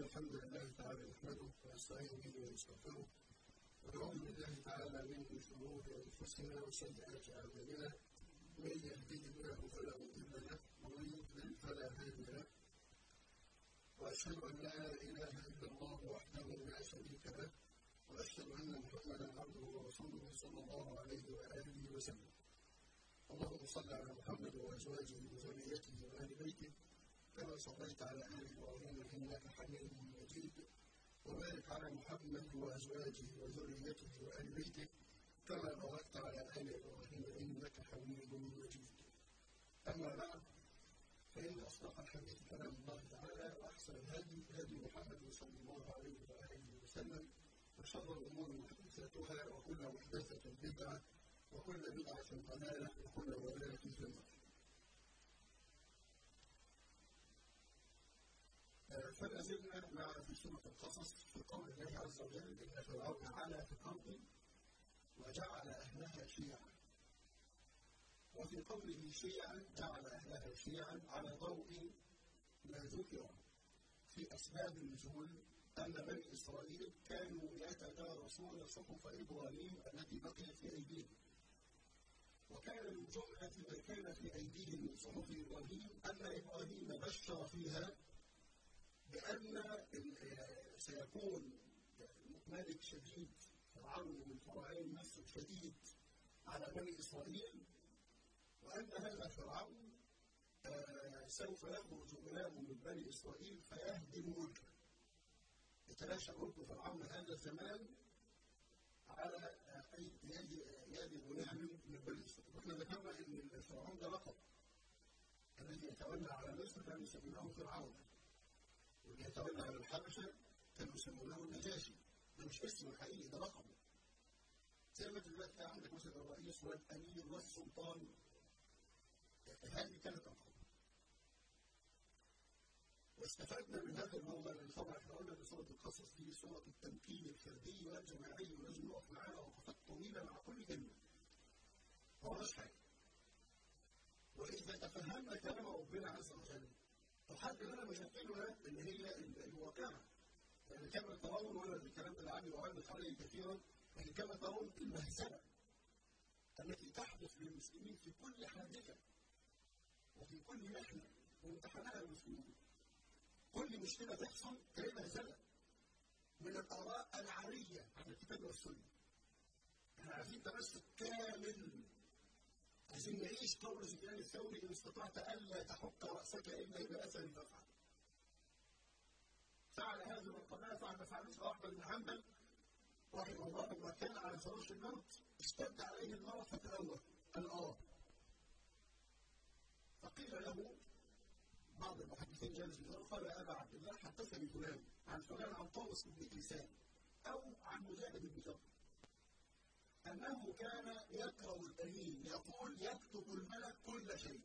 الحمد لله تعالى نحمده ونستعين به ونستغفره ونعوذ بالله تعالى من شرور انفسنا وسيئات اعمالنا من يهده الله فلا مضل له ومن يضلل فلا هادي له واشهد ان لا اله الا الله وحده لا شريك له واشهد ان محمدا عبده ورسوله صلى الله عليه واله وسلم اللهم صل على محمد وازواجه وذريته وال بيته كما صليت على ال ابراهيم انك حميد مجيد وبارك على محمد وازواجه وذريته وال بيته كما باركت على ال ابراهيم انك حميد مجيد اما بعد فان اصدق الحديث كلام الله تعالى واحسن الهدي هدي محمد صلى الله عليه واله وسلم وشر الامور محدثاتها وكل محدثه بدعه وكل بدعه ضلاله وكل ضلاله في النار فلا زلنا مع في سورة القصص في قول الله عز وجل إن فرعون علا في الأرض وجعل أهلها شيعا وفي قوله شيعا جعل أهلها شيعا على ضوء ما ذكر في أسباب النزول أن بني إسرائيل كانوا يتدارسون صحف إبراهيم التي بقيت في أيديهم وكان من جملة ما كان في أيديهم من صحف إبراهيم أن إبراهيم بشر فيها بأن سيكون ملك شديد فرعون من فرعين مصر شديد على بني إسرائيل وأن هذا فرعون سوف يخرج غلام من بني إسرائيل فيهدم ملكه يتلاشى ملك فرعون هذا الزمان على يد يد غلام من بني إسرائيل واحنا ذكرنا أن فرعون ده لقب الذي يتولى على مصر كانوا يسمونه فرعون واللي يتولى على الحبشة كانوا يسمونه النجاشي ده مش اسمه الحقيقي ده لقبه زي ما دلوقتي عندك مثلا الرئيس والامير والسلطان هذه كانت القاب واستفدنا من هذا الموضوع لان طبعا احنا قلنا ان سوره القصص دي سوره التمكين الفردي والجماعي ولازم نقف معاها وقفات طويله مع كل كلمه ما هوش حاجه واذا تفهمنا كلام ربنا عز وجل تحدد لنا مشاكلنا اللي هي الواقعه يعني كما ترون وانا الكلام ده عندي وعندي عليه كثيرا لكن كما ترون المهزله التي تحدث للمسلمين في كل حادثه وفي كل محنه وامتحانها المسلمين كل مشكله تحصل تلاقي مهزله من الاراء العاريه عن الكتاب والسنه احنا عايزين تمسك كامل عايزين نعيش قول سفيان الثوري ان استطعت الا تحك راسك الا باثر فافعل. فعل هذه القضايا فعل فعل احمد بن حنبل رحمه الله لما كان على فراش الموت اشتد عليه المرض فتلوث قال اه فقيل له بعض المحدثين جالس بذلك قال يا ابا عبد الله حدثني فلان عن فلان عن طاووس بن كيسان او عن مجاهد بن جبر أنه كان يقرأ الأمين يقول يكتب الملك كل شيء.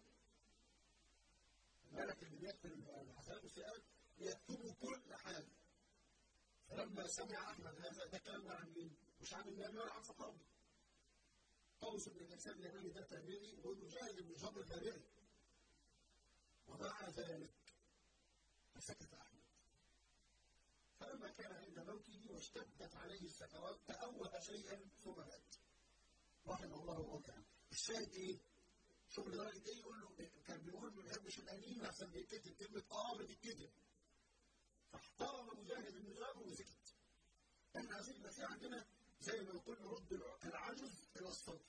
الملك اللي بيكتب الحسنات والسيئات يكتب كل حاجة. فلما سمع أحمد هذا تكلم عن مين؟ مش عن النبي ولا عن صحابه. طوس بن كيسان اليماني ده تابعي ومجاهد بن جبر تابعي. ومع ذلك فسكت أحمد. فلما كان عند موته واشتدت عليه السكرات تأوه شيئا ثم مات. رحمه الله وقعا. الشاهد ايه؟ شوف لدرجه ايه يقول له كان بيقول ما بيحبش القديم احسن بيتكتب كلمه اه بتتكتب. فاحترم مجاهد النظام وسكت. احنا عايزين يبقى في عندنا زي ما نقول نرد العجز الى الصدر.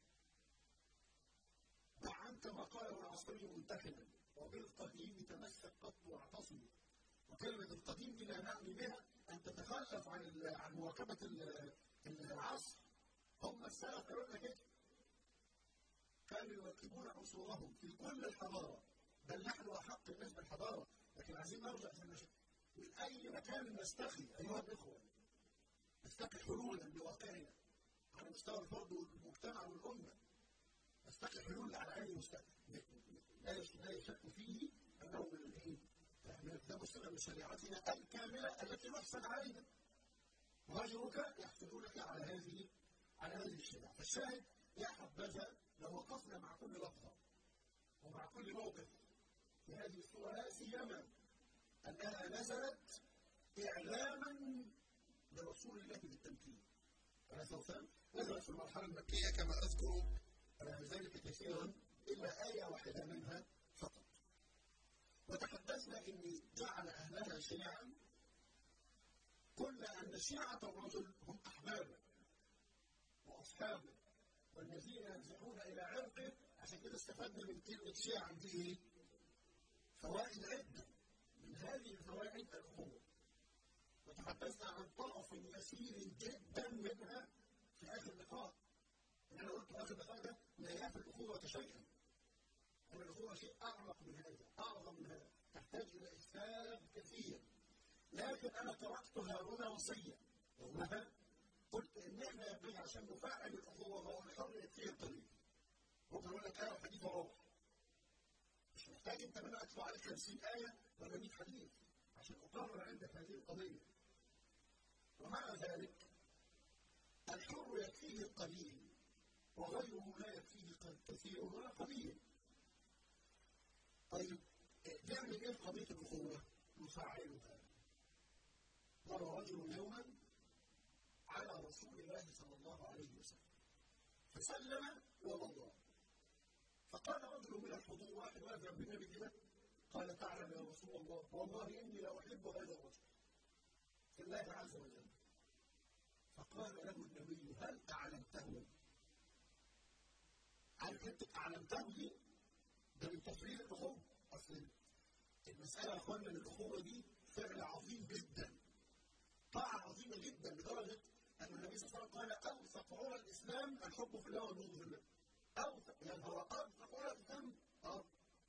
دع عنك ما قاله العصري منتخبا وبالقديم تمسك قط واعتصم. وكلمة القديم دي لا نعني بها أن تتخلف عن عن مواكبة العصر هم السلف قالوا كده كانوا يواكبون عصورهم في كل الحضارة بل نحن أحق الناس بالحضارة لكن عايزين نرجع من أي مكان نستخي أيها الإخوة نستخي حلولا لواقعنا على مستوى الفرد والمجتمع والأمة نستخي حلول على أي مستوى لا يشك فيه أنه من الإيه؟ من الكتاب والسنة من شريعتنا الكاملة التي نحسن عليها وهجرك يحسدونك على هذه على هذه الشريعة فالشاهد يا حبذا لو وقفنا مع كل لحظة ومع كل موقف في هذه السورة لا سيما أنها نزلت إعلاما لرسول الله بالتمكين عليه الصلاة والسلام نزلت في المرحلة المكية كما أذكر ذلك كثيرا إلا آية واحدة منها فقط وتحدثنا أن جعل أهلها شيعا قلنا أن شيعة الرجل هم أحبابه وأصحابه والذين ينزعون إلى عرقه عشان كده استفدنا من كلمة شيعا دي فوائد عدة من هذه الفوائد الأخوة وتحدثنا عن طرف يسير جدا منها في آخر اللقاء أنا قلت آخر اللقاء ده لا يعرف الأخوة شيئا أن الأخوة شيء أعمق من هذا أعظم من هذا تحتاج إلى إسفاف كثير لكن أنا تركتها هنا وصية يومها قلت إن إحنا ينبغي عشان نفعل الأخوة هو الحر يكفيه الطريق ممكن أقول لك آية حديث وروح مش محتاج أنت من أطلع عليك 50 آية ولا 100 حديث عشان أقرر عندك هذه القضية ومع ذلك الحر يكفيه القليل وغيره لا يكفيه كثير ولا قليل طيب نعمل ايه قضيه الاخوه؟ نفعلها مر رجل يوما على رسول الله صلى الله عليه وسلم فسلم ومضى فقال رجل من الحضور واحد واقف جنب النبي كده قال تعلم يا رسول الله والله اني لا احب هذا الرجل في الله عز وجل فقال له النبي هل اعلمته؟ عارف انت اعلمته دي؟ ده من تفريغ الاخوه اصل المساله يا اخوانا الاخوه دي فعل عظيم جدا طاعه عظيمه جدا لدرجه ان النبي صلى الله عليه وسلم قال اوثق عرى الاسلام الحب في الله والبغض في الله اوثق يعني هو اوثق عرى الاسلام اه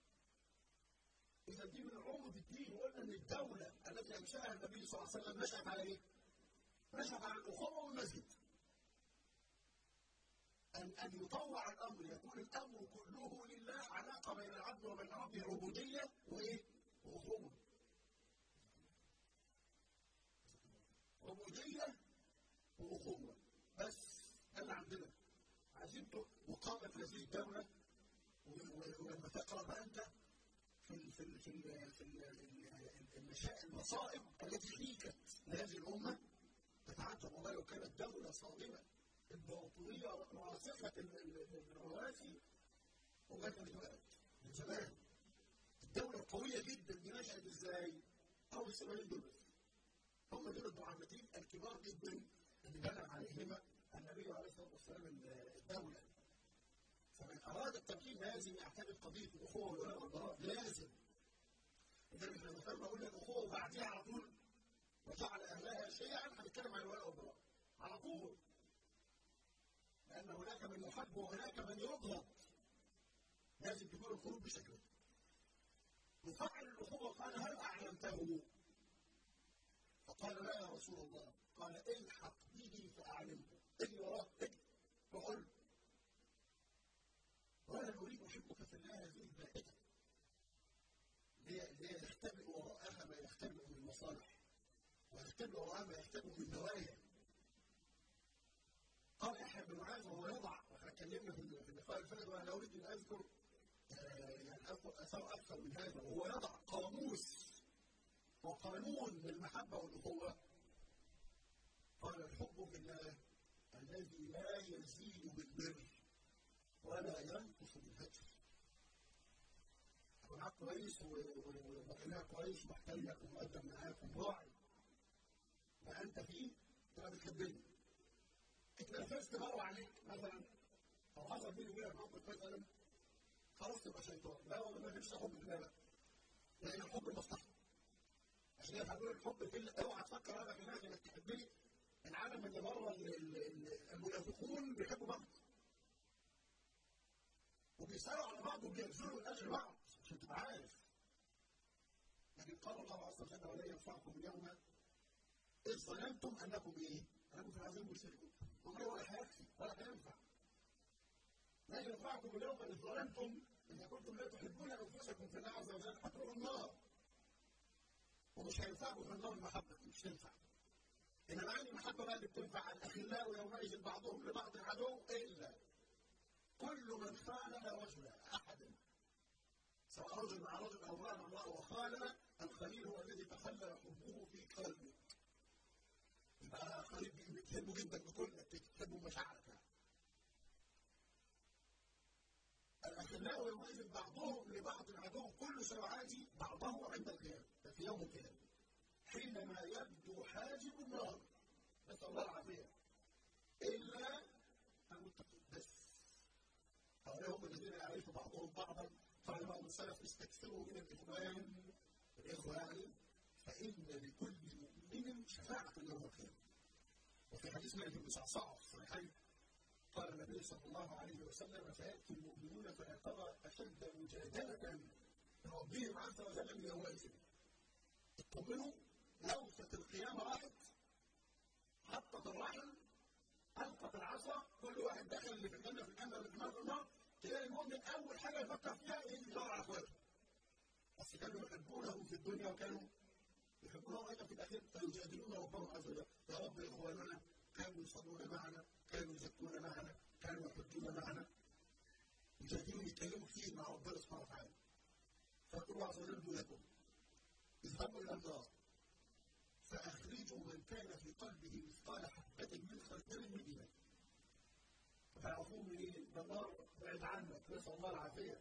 اذا دي من عروض الدين وقلنا ان الدوله التي انشاها النبي صلى الله عليه وسلم نشات على ايه؟ نشات على الاخوه والمسجد أن أن يطوع الأمر يكون الأمر كله لله علاقة بين العبد وبين ربه عبودية وإيه؟ وأخوة. عبودية وأخوة بس ده اللي عندنا. عايزين مقامة هذه الدولة ولما تقرأ بقى أنت في ال في ال في ال في ال المصائب التي حيكت لهذه الأمة تتعجب والله لو كانت دولة صادمة الباطنية راسخة الرواسي وجت الوقت من زمان الدولة القوية جدا دي نشأت ازاي؟ أول سبعين دول هم دول المعلمين الكبار جدا اللي بنى عليهما النبي عليه الصلاة والسلام الدولة فمن أراد التمكين لازم يعتمد قضية الأخوة والولاء والبراء لازم إذا احنا ذكرنا قلنا الأخوة وبعديها على طول وجعل أهلها شيعا هنتكلم عن الولاء والبراء على طول لأن هناك من يحب وهناك من يبغض لازم تكون القلوب بشكل وفعل الأخوة قال هل أعلمته؟ فقال لا يا رسول الله قال الحق به فأعلمه اجري وراه اجري وقل وأنا أريد أحبك في الله هذه البائدة ليختبئ وراءها ما يختبئ من مصالح ويختبئ وراءها ما يختبئ من نوايا قال يحيى بن معاذ وهو يضع واحنا اتكلمنا في اللقاء اللي فات وانا اريد ان اذكر يعني اذكر اثار اكثر من هذا وهو يضع قاموس وقانون للمحبه والاخوه قال الحب في الله الذي لا يزيد بالبر ولا ينقص بالهجر أكون معاك كويس وبكلمك كويس ومحترمك ومؤدب معاك ومراعي ما أنت فيه تبقى بتحبني اتنرفزت مره عليك مثلا او حصل بيني وبينك موقف مثلا خلاص تبقى شيطان لا والله ما فيش حب في بالك لان الحب مصلحه عشان كده هنقول الحب كله اوعى تفكر انا كمان انك تحبني العالم اللي بره المنافقون بيحبوا بعض وبيسالوا على بعض وبيبذلوا من اجل بعض عشان تبقى عارف لكن قال الله عز وجل ولا ينفعكم اليوم اذ ظننتم انكم ايه؟ انكم في العذاب مشركون والله ولا هيكفي ولا هينفع لا ينفعكم اليوم اذ ظننتم ان كنتم لا تحبون انفسكم في الله عز وجل هتروحوا النار ومش هينفعكم في النار المحبه مش تنفع انما عندي المحبه بقى اللي بتنفع الاخلاء يومئذ بعضهم لبعض عدو الا كل من خالف رجلا احدا سواء رجل مع رجل او امراه مع امراه وخالف الخليل هو الذي تخلى حبه في قلبه نسال الله العافيه الا المتقين بس هؤلاء هم الذين يعرف بعضهم بعضا قال بعض السلف استكثروا من الاخوان الاخوه يعني فان لكل مؤمن شفاعه يوم القيامه وفي حديث مالك بن صعصع في الصحيحين قال النبي صلى الله عليه وسلم فياتي المؤمنون فيترى اشد مجادله ربهم عز وجل من يومئذ اطمنوا لوثة القيامة راحت حطت الرحم ألقت العصا كل واحد دخل اللي في الجنة في الجنة اللي في النار في النار تلاقي المؤمن أول حاجة يفكر فيها إيه يدور على إخواته بس كانوا يحبونه في الدنيا وكانوا يحبونه أيضا في الآخرة فيجادلون ربهم عز وجل يا رب إخواننا كانوا يصلون معنا كانوا يزكون معنا كانوا يحجون معنا يجادلون يتكلموا كتير مع ربنا سبحانه وتعالى فيقول الله عز وجل لكم اذهبوا إلى النار فأخرجوا من كان في قلبه مثقال حبة من خردل من إيمان فيعرفون منين؟ ده النار بعد عنك نسأل الله العافية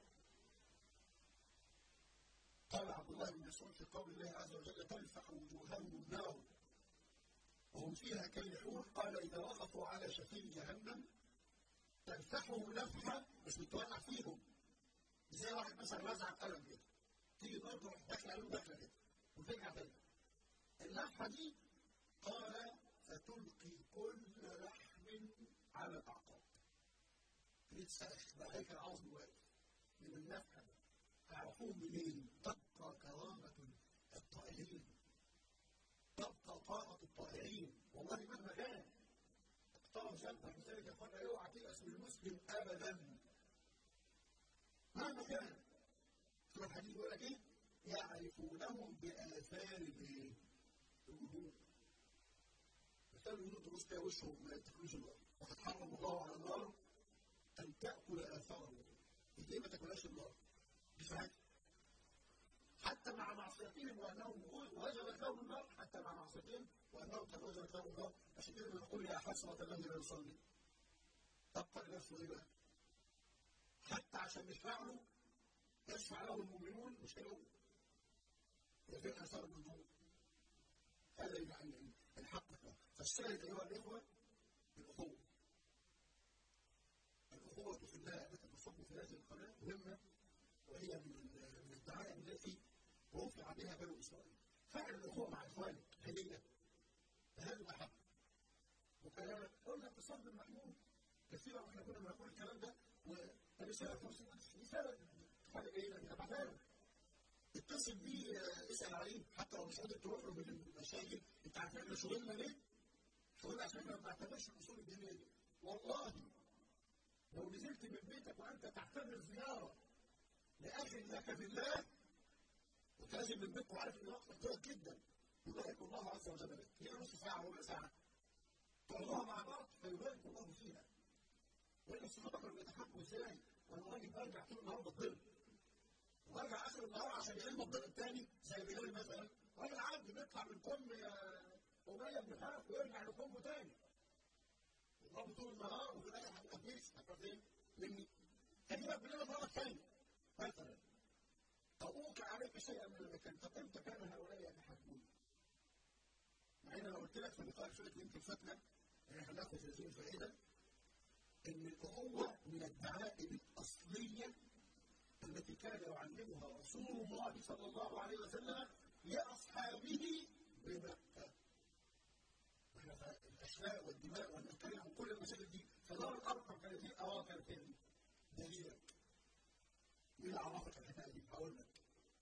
قال عبد الله بن مسعود في قول الله عز وجل تلفح وجوههم النار وهم فيها كالحور قال إذا وقفوا على شفير جهنم تلفحهم لفحة مش بتولع فيهم زي واحد مثلا رزع قلم كده تيجي النار تروح داخله عليهم داخله كده وترجع تاني اللفحه دي قال فتلقي كل لحم على الاعقاب تتسلخ بقى هيكل عظم واقف من اللفحه دي تعرفون منين؟ تبقى كرامه الطائعين تبقى طاقه الطائعين والله مهما كان اقترب جنبك لذلك يا اخوانا اوعى تيأس من المسلم ابدا مهما كان ثم الحديث بيقول لك ايه؟ يعرفونهم بآثار الايه؟ الوجود. آثار الوجود تبص كده وشهم ما يتخلوش النار. وقد حرم الله على النار أن تأكل آثار الوجود. ليه ما تاكلهاش النار؟ دي فاهم؟ حتى مع معصيتهم وانهم وجبت لهم النار حتى مع معصيتهم وانهم قد وجبت لهم النار عشان كده بنقول يا حسرة الذي لا يصلي. تبقى لنفسه ايه بقى؟ حتى عشان يشفع له يشفع له المؤمنون مش كده يبقى اثار النجوم هذا يعني الحق فالشاهد ايها الاخوه الاخوه الاخوه في الله التي تصب في هذه القناه مهمه وهي من من الدعائم التي رفع بها بنو اسرائيل فعل الاخوه مع اخوانك هديه هذا الاحب وكلامك قلنا اتصال بالمحمود كثيرا واحنا كنا بنقول الكلام ده ورساله رساله حاجه جيده كده بعدها اتصل بيه اسال عليه حتى لو مش قادر تروح له من المشاكل انت عارفين احنا شغلنا ليه؟ شغلنا عشان احنا ما بنعتبرش الاصول الدينيه دي والله لو نزلت من بيتك وانت تعتبر زياره لاخ لك في الله وانت نازل من بيتك وعارف ان وقتك ضيق جدا يبارك الله عز وجل لك هي نص ساعه ربع ساعه تقعدوها مع بعض فيبارك الله فيها وان الصحابه كانوا بيتحكموا ازاي؟ وانا راجل برجع طول النهار بتضرب وارجع اخر النهار عشان يلم الضرب الثاني زي بلال مثلا راجل عبد بيطلع من كم أمية بن خلف ويرجع لكمه تاني يضربه طول النهار وفي الاخر هتبقى كويس هتبقى فين؟ مني هجيبك بالليل مرة ثانية مثلا أوقع عليك شيئا من المكان طب امتى كان هؤلاء يتحكمون؟ مع ان انا قلت لك في اللقاء اللي فات يمكن فاتنا هناخد هذه الفائده ان الاخوه من الدعائم الاصليه التي كان يعلمها رسول الله صلى الله عليه وسلم لاصحابه بمكه. احنا الاشلاء والدماء والنكاية وكل المشاكل دي فدار الارقم كانت هي اه كانت هي دليلك. ايه اللي عرفك الحكايه دي؟ هقول لك.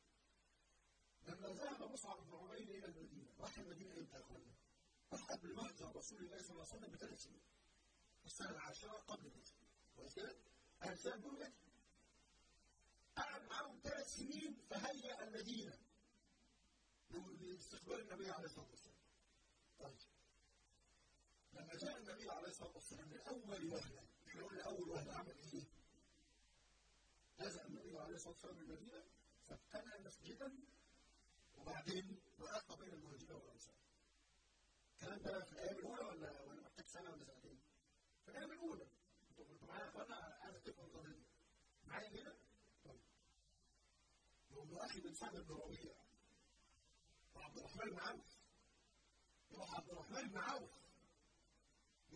لما ذهب مصعب بن عمير الى المدينه، راح المدينه امتى يا اخوانا؟ راح قبل مهجر رسول الله صلى الله عليه وسلم بثلاث سنين. السنه العاشره قبل الهجره. كويس كده؟ اهل سنه دول قعد معاهم ثلاث سنين فهيأ المدينة لاستقبال النبي عليه الصلاة والسلام. طيب. لما جاء النبي عليه الصلاة والسلام من أول وهلة، احنا قلنا أول وهلة عمل إيه؟ نزل النبي عليه الصلاة والسلام المدينة فابتنى مسجدا وبعدين وألقى بين المهاجرين والأنصار. الكلام ده في الأيام الأولى ولا ولا محتاج سنة ولا سنتين؟ في الأيام الأولى. انتوا كنتوا معايا يا اخوانا عايز تفهم القضية. معايا كده؟ يقول اخي بن سعد بن ربيع وعبد الرحمن بن عوف يروح عبد الرحمن بن عوف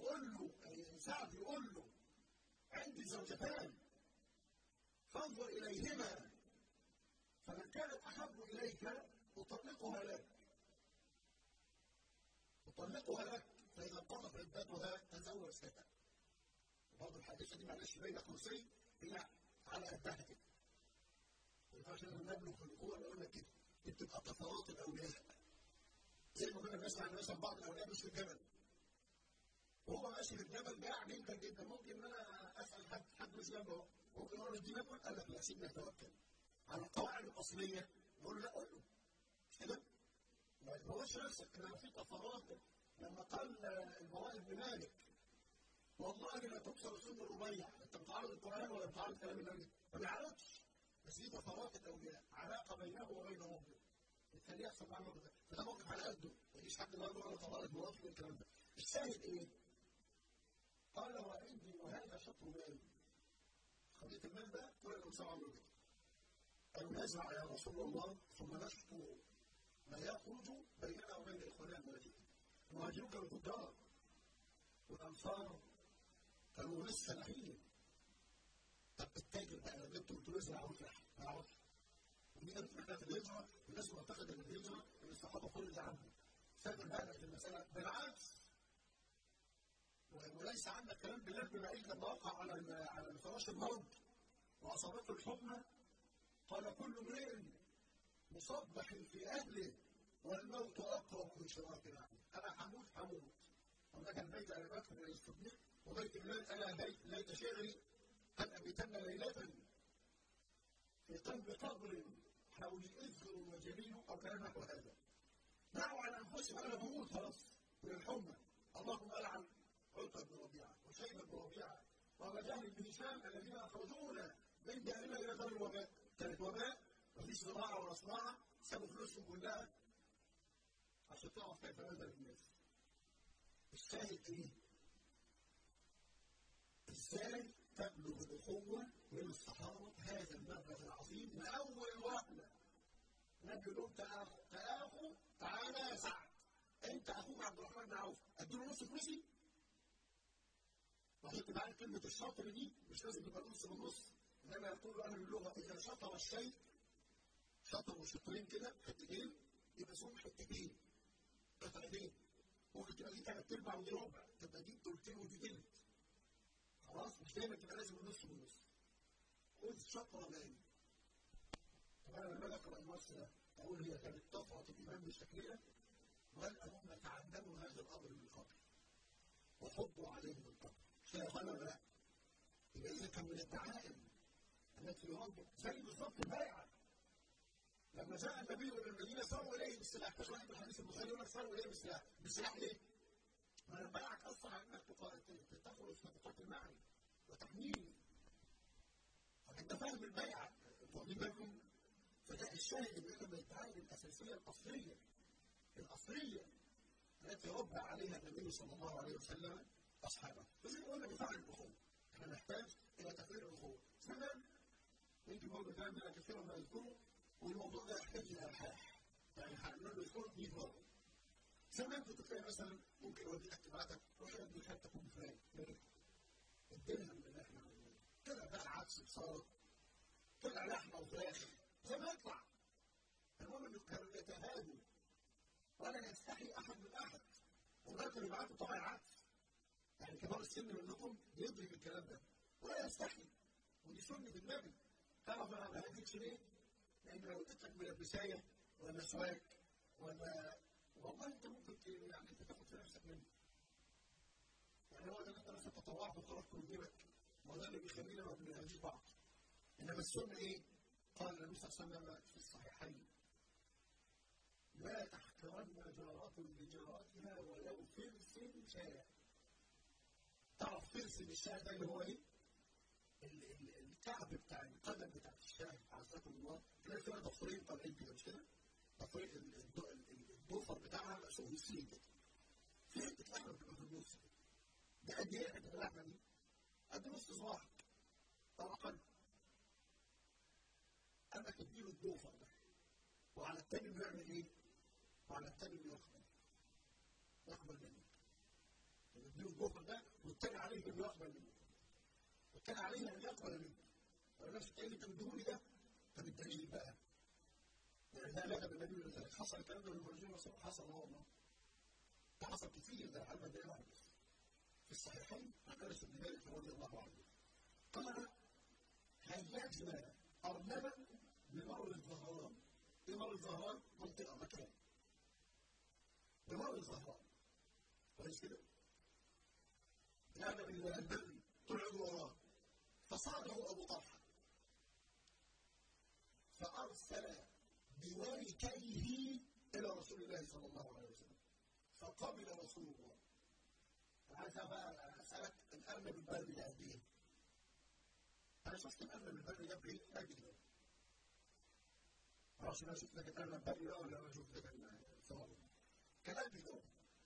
يقول له سعد يقول له عندي زوجتان فانظر اليهما فمن كانت احب اليك اطلقها لك اطلقها لك فاذا انقضت عدتها تزوج ستة برضه الحادثه دي معلش بين قوسين هي على قدها كده ما ينفعش لما نبلغ في القوه نقول لك كده دي بتبقى طفرات الاولياء زي ما كنا بنسمع ان مثلا بعض الاولياء مش في الجبل وهو ماشي في الجبل جاع جدا جدا ممكن ان انا اسال حد حد مش جنبه ممكن اقول له دي ناكل قال لك لا سيبنا نتوكل على القواعد الاصليه نقول له لا قول له مش كده؟ ما تبوظش نفسك انما في طفرات لما قال البراء بن مالك والله لا تكسر سن الربيع انت بتعارض القران ولا بتعارض كلام النبي؟ ما بيعارضش بس دي طفرات الاولياء علاقه بينه وبين ربه بالتالي يحصل معاه موقف فده موقف على قده ما يجيش حد النهارده يقول انا طلقت مراتي والكلام ده الشاهد ايه؟ قال وعندي وهذا شطر مالي خليت المال ده كل الانصار عملوا كده قالوا نزرع يا رسول الله ثم نشكو ما يخرج بيننا وبين اخواننا المهاجرين المهاجرون كانوا تجار والانصار كانوا لسه نحيل طب التاجر بقى لو جبته قلت له ازرع وافرح ما يعرفش ودي كانت محنه في الهجره الناس معتقده ان الهجره ان الصحابه كل اللي عنده فاكر بقى في المساله بالعكس وليس عندك كلام بلال بن معين لما وقع على على فراش المرض واصابته الحمى قال كل امرئ مصبح في اهله والموت اقرب من شراك العين انا هموت هموت وده كان بيت ابي بكر الصديق وبيت بلال انا بيت ليت شعري ان ابيتن ليله في قلب قبر حولي اذكر وجميل او كلام نحو هذا دعوا على انفسهم انا بموت خلاص من الحمى اللهم العن عتبة بن ربيعة وشيبة بن ربيعة وأبا جهل بن هشام الذين أخرجونا من دارنا إلى دار الوباء كانت وباء مفيش زراعة ولا صناعة سابوا فلوسهم كلها عشان تعرف كيف نزل الناس الشاهد إيه؟ إزاي تبلغ الأخوة من الصحابة هذا المبلغ العظيم من أول وهلة نبي له تأخو تأخو تعالى يا سعد أنت أخوك عبد الرحمن بن عوف أديله نص فلوسي وحط معاك كلمة الشطر دي مش لازم تبقى نص بالنص انما يقول اهل اللغة اذا شطر الشيء شطر وشطرين كده حتتين يبقى اسمهم حتتين قطعتين ممكن تبقى دي ثلاث ارباع ودي ربع تبقى دي تلتين ودي تلت خلاص مش دايما تبقى لازم النص بالنص خذ شطر مالي طب انا لما اقرا النص ده اقول هي كانت طفره الايمان بالشكليه وهل هم تعلموا هذا الامر من قبل وحضوا عليه بالقبر شيخنا ولا لا؟ يبقى إذا كان من الدعائم التي يرد زي بالظبط البيعة لما جاء النبي إلى المدينة ساروا إليه بالسلاح مش واحد الحديث البخاري يقول لك ساروا إليه بالسلاح بالسلاح ليه؟ ما أنا بيعك أصلا على إنك تخرج فتقاتل معي وتحميني فأنت فاهم البيعة واخدين بالكم؟ فده الشاهد من الدعائم الأساسية الأصلية الأصلية التي ربى عليها النبي صلى الله عليه وسلم اصحابه لازم قلنا بفعل الاخوه احنا نحتاج الى تفعيل الاخوه زمان يمكن برضه كلام من كثيرا ما يذكره والموضوع ده يحتاج الى الحاح يعني هنقول له يذكره 100 مره زمان كنت تلاقي مثلا ممكن اودي لك تبعتك روح ادي حته كوب فلان الدرهم اللي احنا عملناه طلع بقى عدس بصاره طلع لحمه وفراخ زي ما يطلع المهم انه كانوا يتهادوا ولا يستحي احد من احد وده كانوا يبعتوا طبعا عدس يعني كبار السن منكم يدرك الكلام ده ولا يستحي ودي سنه النبي تعرف انا ما هديكش ليه؟ لان لو اديت لك ملبسايه ولا سواك ولا والله انت ممكن يعني انت تاخد في نفسك منه يعني هو ده انت مثلا تطوعت وخرجت من جيبك ما ده اللي بيخلينا ما بنهديش بعض انما السنه ايه؟ قال النبي صلى الله عليه وسلم في الصحيحين لا تحترن جارة لجارتها ولو فرس شارع تعرف فرس الشارع ده اللي هو ايه؟ الكعب بتاع القدم بتاع الشارع عزكم الله تلاقي فيها ضفرين طالعين كده مش كده؟ ضفرين الضفر بتاعها مقسوم نصين كده في حته لحمه بتبقى في النص كده ده قد ايه حته اللحمه دي؟ قد نص صباعك او اقل اما تديله الضفر ده وعلى التاني بيعمل ايه؟ وعلى التاني بيقبل يقبل منك يديه الجهد ده والتاني عليه انه يقبل منه والتاني عليه ان يقبل منه ونفس الكلام انت مديهولي ده طب الدليل بقى يعني ده لغة بالنبي ولذلك حصل الكلام ده للمرجين حصل اه والله ده حصل كتير ده على مدى في الصحيحين عن انس بن مالك رضي الله عنه قال هيجنا ارنبا بمر الظهران بمر الظهران منطقه مكان بمر الظهران كويس كده؟ هذا البر طلعوا وراه فصاده ابو طلحه فارسل بوركيه الى رسول الله صلى الله عليه وسلم فقبل رسول الله عايز بقى اسالك الارنب البري ده قد ايه؟ انا شفت الارنب البري ده بايه؟ قد كده معرفش انا شفت لك الارنب البري ده ولا انا شفت لك الصور كان قد كده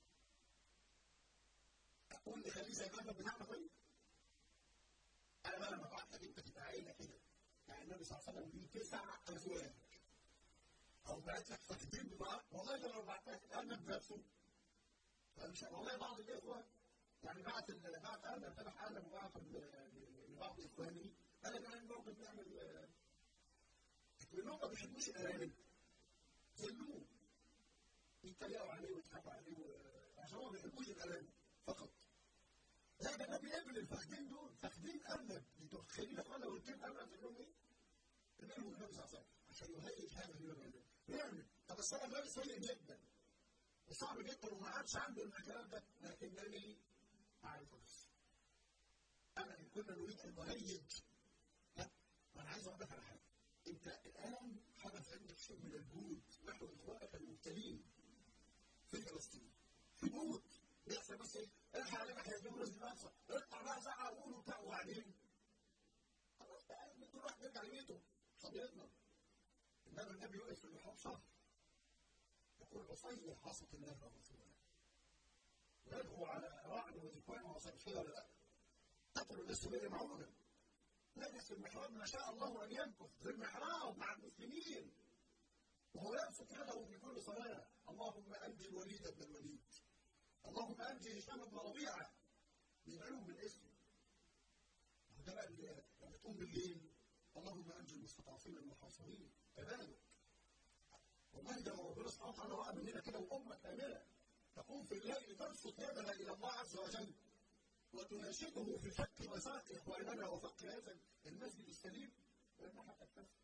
اقول لي خليه زي الارنب بتاعنا طيب؟ انا بقى لما ابعت لك انت تبقى عينه كده يعني النبي صلى الله عليه وسلم ليه تسع ازواج او بعت لك تقديم بقى والله لو بعت لك الارنب نفسه والله بعض الاخوه يعني بعت بعت انا فتح انا وبعت لبعض اخواني انا كمان موقف نعمل منهم ما بيحبوش الارانب زلوه يتريقوا عليه ويضحكوا عليه عشان هو ما بيحبوش الارانب فقط لا ده النبي قبل الفخدين دول فخدين ارنب انتوا متخيلين يا اخوانا قلت لهم ارنب تقول لهم ايه؟ قبلهم النبي صلى الله عليه وسلم عشان يهيج هذا الارنب يعمل طب الصلاه النبي سيء جدا وصعب جدا وما عادش عنده الكلام ده لكنني اعرف نفسي انا ان كنا نريد ان نهيج لا انا عايز اقول لك على حاجه انت الان حدث عندك شيء من الجهود نحو اخوانك المبتلين في فلسطين في جهود بيحصل بس ايه الحق علينا هيجيبوا رزق نفسه اطلع بقى زعق وقول وبتاع وبعدين خلاص بقى كل واحد يرجع لبيته قضيتنا انما النبي وقف في المحراب شهر يقول عصي عصت الله ورسوله ويدعو على رعد وذكوان وصف كده ولا لا تقتل الاستمرار معونه نجلس في المحراب ما شاء الله ان يمكث في المحراب مع المسلمين وهو يمسك يده في كل صلاه اللهم انجي الوليد بن الوليد اللهم انجي هشام بن ربيعه بيدعوهم بالاسم وده بقى لما تقوم بالليل اللهم انجي المستضعفين المحاصرين كذلك والله ده ربنا سبحانه وتعالى وقع مننا كده وامه كامله تقوم في الليل تبسط يدها الى الله عز وجل وتناشده في فك مساق اخواننا وفك هذا المسجد السليم ويمنحك الفتح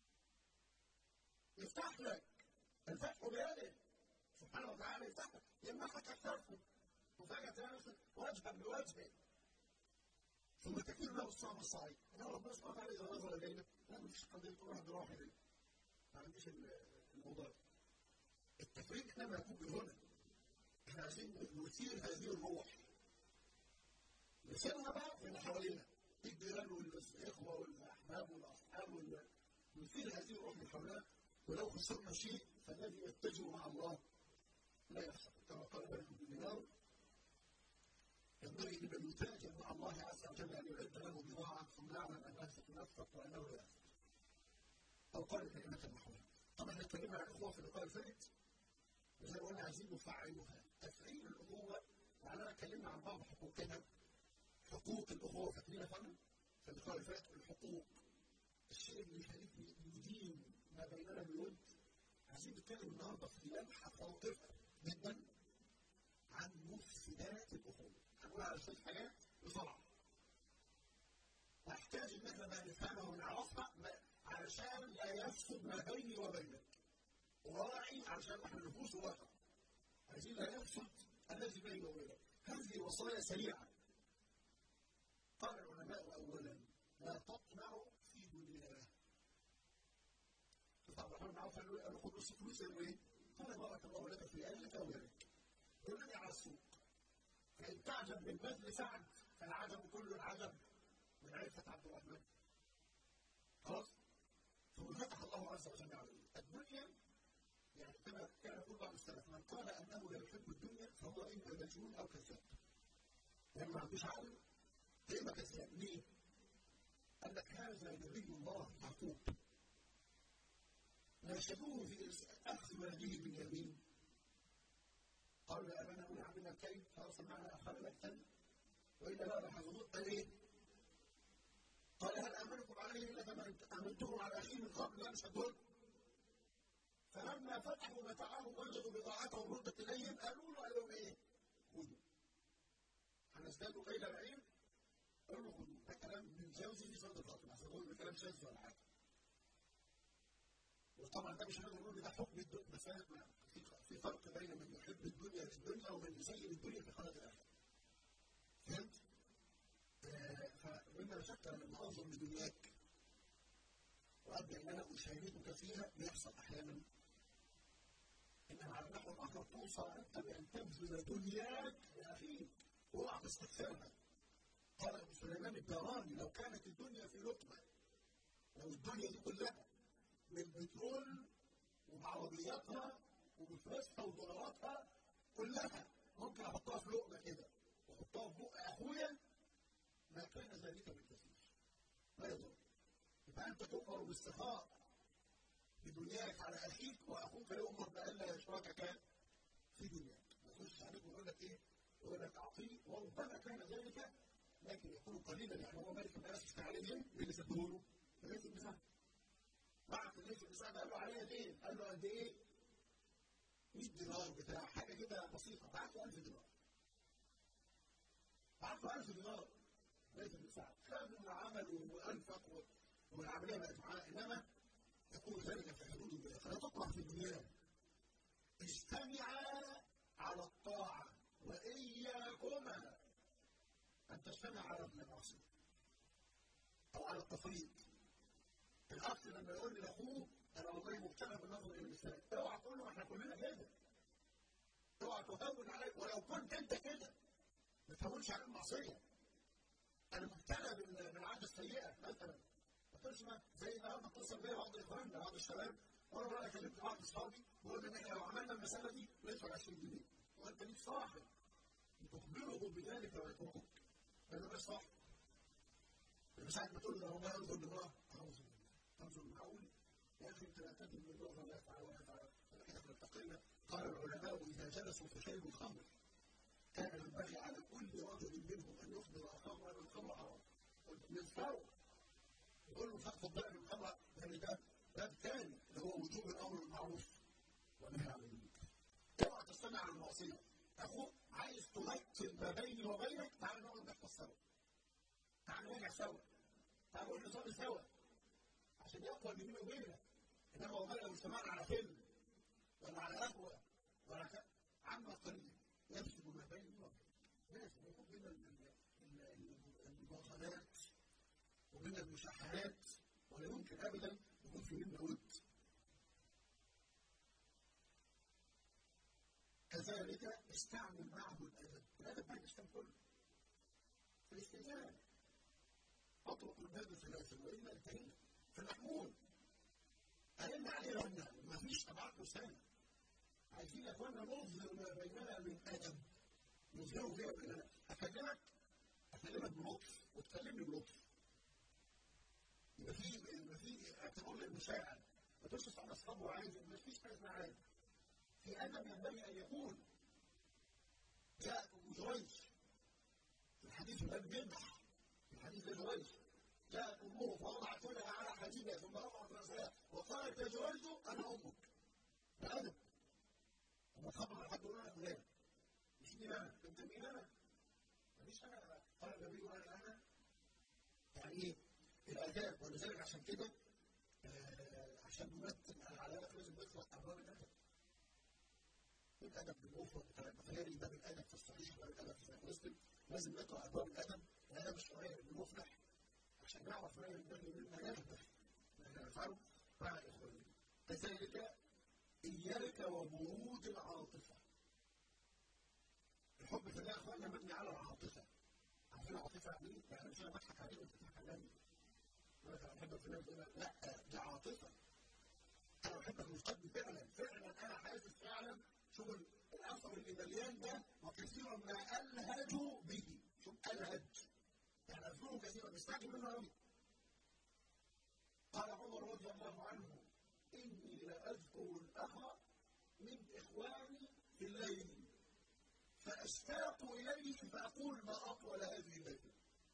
يفتح لك الفتح بيده سبحانه وتعالى يفتح لك يمنحك الفتح وفجأة تلاقي نفسك وجها بوجه ثم تكون له الصعب الصعيد يا ربنا سبحانه وتعالى اذا نظر الينا لا مفيش قضيه واحد راح اليه ما عنديش الموضوع ده التفريق انما يكون بهنا احنا عايزين نثير هذه الروح نثيرها بقى في اللي حوالينا الجيران والاخوه والاحباب والاصحاب نثير هذه الروح من حولنا ولو خسرنا شيء فالذي يتجه مع الله لا يخسر كما قال مالك بن دينار ينبغي لمن يتاجر مع الله عز وجل ان يعد له بضاعه ثم يعلم انها ستنفق وانه لا يخسر او قال كلمه محمود طبعا احنا اتكلمنا عن الاخوه في اللقاء الفائت وزي ما قلنا عايزين نفعلها تفعيل الاخوه معناها اتكلمنا عن بعض حقوقنا حقوق الاخوه فاكرين يا فندم في اللقاء اللي فات الحقوق الشيء اللي يخليك يدين ما بيننا بالود عايزين نتكلم النهارده في لمحه خاطفه جدا عن مفسدات الاخوه هنقول على شويه حاجات بسرعه نحتاج ان احنا بقى نفهمها ونعرفها علشان لا يفسد ما بيني وبينك وراعي علشان احنا نفوس واحد عايزين لا يفسد الذي بيني وبينك هذه وصايا سريعه قال العلماء اولا لا تطمع في دنياه شوف عبد الرحمن بن عوف قال له خد نص فلوس ايه؟ قال بارك الله لك في اهلك واولادك يقول على السوق فان تعجب من بذل سعد فالعجب كل العجب من عرفه عبد الرحمن خلاص؟ ثم فتح الله عز وجل عليه الدنيا يعني كما كان يقول بعض السلف من قال انه لا يحب الدنيا فهو اما مجنون او كذاب يعني ما عندوش عقل يا اما كذاب ليه؟ قال لك هذا نبي الله يعقوب ناشدوه في اخذ ولده باليمين قالوا يا ابانا منع منا الكيل فارسلنا اخر مكتب والا لا راح قال ايه؟ قال هل امنكم عليه الا كما امنتكم على اخيه من قبل لا مش هتقول فلما فتحوا متاعهم وجدوا بضاعتهم ردت اليهم قالوا له قالوا ايه؟ خذوا هنزدادوا كيل بعير قالوا له خذوا ده كلام من جوزي في صدر الخطب عشان اقول ده كلام شاذ ولا حاجه وطبعا ده مش هنقدر نقول ده حكم الدنيا بس في فرق بين من يحب الدنيا في الدنيا ومن يسير الدنيا في خلق الاخره فهمت؟ فمما شك لما انظر لدنياك وابدا ان انا اشاركك فيها بيحصل احيانا انما على النحو الاخر توصى انت بان تبذل دنياك لاخيك اوعى تستكثرها قال ابو سليمان الداراني لو كانت الدنيا في لقمه لو الدنيا دي كلها بالبترول وبعربياتها وبفلوسها ودولاراتها كلها ممكن احطها في لقمه كده واحطها في بق اخويا ما كان ذلك بالكثير لا يضر يبقى انت تؤمر بالسخاء بدنياك على اخيك واخوك يؤمر بالا يشركك في دنياك ما يخش عليك ويقول لك ايه؟ يقول لك اعطيه وربما كان ذلك لكن يكون قليلا يعني هو مالك الناس استعلم مين اللي سدوه له؟ ليس بسهل بعت ليس بسهل قال له عليا دين قال له قد ايه؟ 100 دينار بتاع حاجه كده بسيطه بعت له 1000 دينار بعت له 1000 دينار ليس بسهل خد وعمل وانفق والعمليه بقت معاه انما يكون ذلك في حدود الله فلا تطمح في الدنيا اجتمعا على الطاعه واياكما ان تجتمع على المعصيه او على التفريط الاخ لما يقول لاخوه انا والله مبتلى بالنظر الى النساء اوعى تقول له احنا كلنا كده اوعى تهون عليك ولو كنت انت كده ما تهونش على المعصيه انا مبتلى بالعاده السيئه مثلا ما تقولش زي النهارده اتصل بيا بعض اخواننا بعض الشباب وانا بقى كلمت بعض اصحابي بقول ان احنا لو عملنا المساله دي ندفع 20 جنيه وانت ليك صاحب تخبره بذلك ويتركك هذا مش صح ساعة ما تقول له والله انظر لامرأة أعوذ بالله تنظر معقول يا أخي أنت لا تدري من الله لا يفعل ولا يفعل فنحن نتقينا قال العلماء إذا جلسوا في شرب الخمر كان ينبغي على كل رجل منهم أن يخبر أخاه أن الخمر حرام يذكره يقول له خد بالك من الخمر يعني ده باب ثاني اللي هو وجوب الأمر بالمعروف والنهي عن المنكر اوعى تستمع على المعصية أخوك عايز تمثل ما بيني وبينك تعال نقعد نحفظ سوا تعال نرجع سوا تعال نقول نصلي سوا عشان يقوى بيني وبينك انما والله لو اجتمعنا على فيلم ولا على قهوه ولا ك... عما قليل يفسد ما بيني وبينك لازم يكون بين المباخلات وبين المشاحنات ولا يمكن ابدا يكون في بيننا ود كذلك استعمل معه الادب الادب بعد الاسلام كله في الاستئذان اطرق الباب ثلاثا والا انتهينا في المحمول أرن عليه رنة ما فيش طبعات سنة عايزين يا اخوانا نظهر ما بيننا من ادب نظهره كده بيننا اكلمك اكلمك بلطف وتكلمني بلطف يبقى في يبقى في تقول للمساعد ما تقولش على اصحابه عايز ما فيش حاجه اسمها عايز في ادب ينبغي ان يكون جاء ابو جريج في الحديث الذي بيمدح في الحديث ابن جريج جاءت امه فوضعت لها على حديدها ثم رفعت راسها وقالت يا جريج انا امك ده ادب لما تخبر على حد يقول انا فلان مش مين انا انت مين انا مفيش حاجه قال النبي انا انا يعني ايه الاداب ولذلك عشان كده آه عشان نمثل العلامات لازم نطلق ابواب الادب الادب بالمفرد بتاع البخاري ده بالادب في الصحيح ده بالادب في صحيح مسلم لازم نقرا ابواب الادب الادب الشرعي المفلح عشان نعرف ما ينبغي مما لا ينبغي ما نفعله مع اخواننا كذلك اياك وبرود العاطفه الحب في الله يا اخواننا مبني على العاطفه عارفين العاطفه يعني ايه؟ يعني مش انا بضحك عليك وانت بتضحك عليا انا بحبك في الله لا دي عاطفه انا بحبك من قلبي فعلا فعلا انا حاسس فعلا شوف الاثر اللي مليان ده وكثيرا ما الهج به شوف الهج يعني اذكره كثيرا مستعجل منه قوي قال عمر رضي الله عنه اني لاذكر الاخ من اخواني في الليل فاشتاق اليه فاقول ما اطول هذه الليله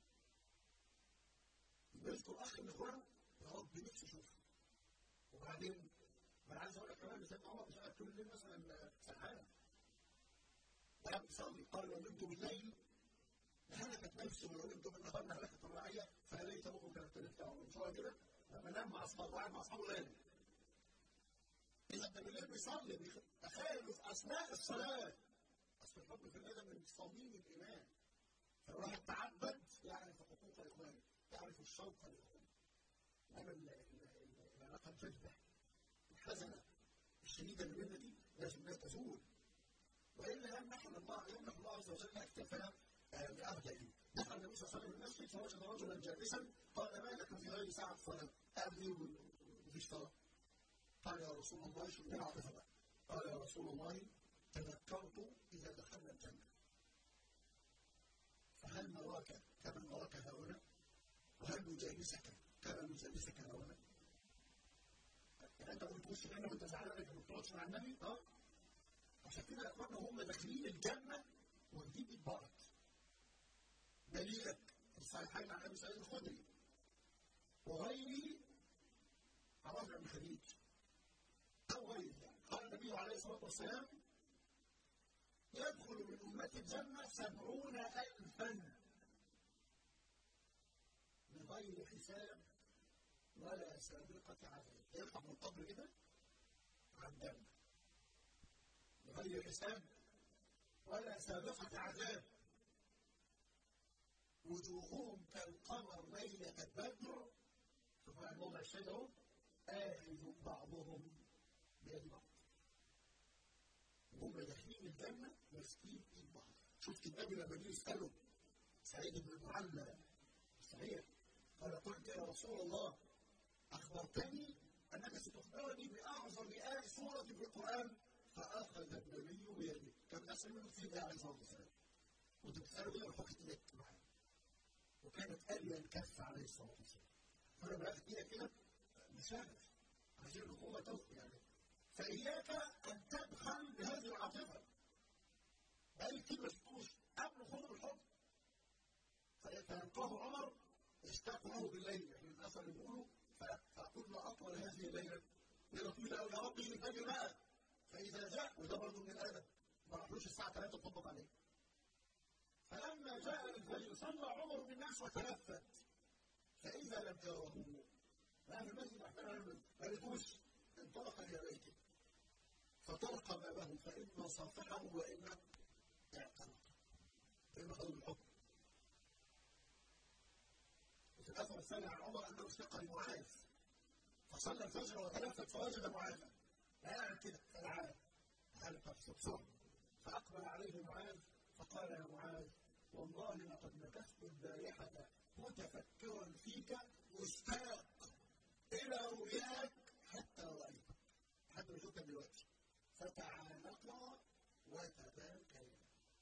يذكر اخ من اخوانه يا رب نفسي اشوفه وبعدين ما انا عايز اقول لك كمان سيدنا عمر مش قاعد طول الليل مثلا سرحان قاعد بيصلي قال لو نمت بالليل هلكت نفسي ولو نمت بالنهار هلكت الرعيه فليت ابوكم كانت تلفت مش هو كده؟ لما نام مع اصحابه قاعد مع اصحابه غالي اذا ده بالليل بيصلي تخيل في اثناء الصلاه اصل الحب في الادب من صميم الايمان فالواحد تعبد يعرف حقوق اخوانه يعرف الشوق لاخوانه انما العلاقه الجاده الحزنه الشديده اللي بيننا دي لازم لا تزول والا يمنح الله يمنح الله عز وجل اكتفاء بأرجائه دخل النبي صلى الله عليه وسلم المسجد فوجد رجلا جالسا قال ما لك في غير ساعة صلاة أبني ومفيش صلاة قال يا رسول الله شو اللي عاطفة قال يا رسول الله تذكرت إذا دخلنا الجنة فهل نراك كما نراك هؤلاء وهل نجالسك كما نجالسك هؤلاء يعني انت كنت تخش الجنه وانت زعلان انك ما بتقعدش مع النبي اه عشان كده اخواننا هم داخلين الجنه واخدين البركه دليلك الصحيحين عن ابي سعيد الخدري وغيره عرفنا بن خديج او غيره يعني قال النبي عليه الصلاه والسلام يدخل من امتي الجنه سبعون الفا بغير حساب ولا سابقة عذاب يطلع من القبر كده عن دم بغير حساب ولا سابقة عذاب وجوههم كالقمر ليلة البدر شوف بقى الموضع الشاهد اهو آخذ بعضهم بيد بعض وهم داخلين الجنة ماسكين ايد بعض شفت النبي لما جه يسأله سعيد بن المعلى صحيح قال قلت يا رسول الله أخبرتني أنك ستخبرني بأعظم آية سورة في القرآن فأخذ النبي بيده كان أحسن منه في عليه الصلاة والسلام كنت بتسأله إيه وحكت لك معاه وكانت أليا الكف عليه الصلاة والسلام فأنا بقى كده كده مشاهد عشان الأخوة توفي يعني فإياك أن تبخل بهذه العاطفة بل كلمة تقولش قبل خروج الحكم فيتلقاه عمر اشتاق له بالليل يعني الأثر اللي بيقولوا فأقول ما أطول هذه الليلة ليلة طويلة أوي يا رب يجي الفجر بقى فإذا جاء وده برضه من الأدب ما راحلوش الساعة 3 تطبق عليه فلما جاء الفجر صلى عمر بالناس وتلفت فإذا لم يره لا في المسجد محتاج ما لقوش انطلق إلى بيته فطرق بابه فإما صافحه وإما اعتنق فإما خذوا الحكم وفي الأثر الثاني عن عمر أنه اشتق لمعاذ فصلى الفجر وتلفت فوجد معاذا لا يعلم كده فدعاه تعالى بسرعة فأقبل عليه معاذ فقال يا معاذ والله لقد مكثت البارحة متفكرا فيك مشتاق إلى رؤياك حتى رأيتك لحد ما شفتك دلوقتي فتعانقا وتباكيا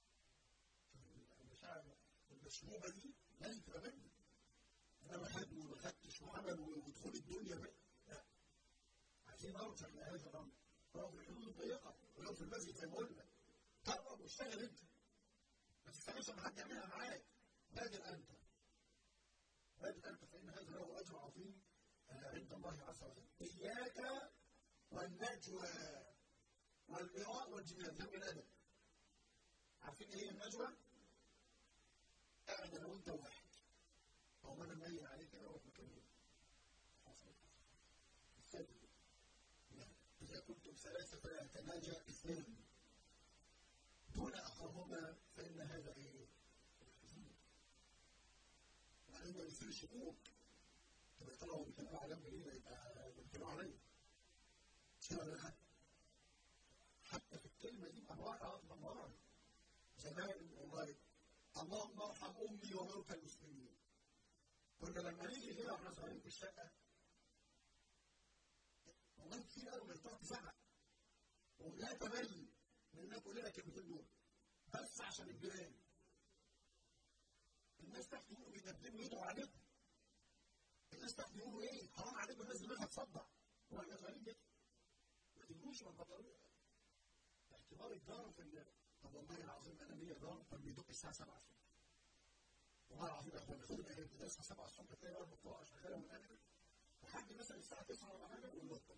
المشاعر المشروبة دي لازم تبقى مني أنا بحب وبفتش وعمل ودخول الدنيا بقى لا عايزين نرجع لهذا الأمر فهو في الحدود الضيقة ولو في المسجد زي ما قلنا قرب واشتغل أنت ما تستناش لما حد يعملها معاك بادر انت بادر انت فان هذا له اجر عظيم عند الله عز وجل اياك والنجوى والمراء والجنان ده من الادب عارفين ايه هي النجوى؟ قاعد انا وانت واحد او ما انا مايل عليك انا واحد مكمل السبب اذا كنتم ثلاثه فلا يتناجى اثنان دون اخرهما فان هذا ايه؟ وبعدين ما يصيرش شكوك طب طلعوا بيتكلموا على جنب ليه يبقى بيتكلموا عليا مش كده ولا حتى في الكلمه دي مرة مرة زمان والله اللهم ارحم امي وموتى المسلمين كنا لما نيجي كده واحنا صغيرين في الشقه والله كتير قوي بتقعد تزعق ولا تمل من انها تقول لنا الكلمتين دول بس عشان الجيران الناس تحت يقولوا بيدبدبوا يدعوا عليكم الناس تحت يقولوا ايه حرام عليكم الناس دماغها تصدع واحنا صغيرين كده ما تجروش من بطاريه اعتبار الجار في طب والله العظيم انا ليا جار كان بيدق الساعه 7 الصبح والله العظيم يا اخوانا خدوا بالك بتصحى 7 الصبح تلاقي جار بتقع شغاله من الاخر لحد مثلا الساعه 9 ولا حاجه ونبطل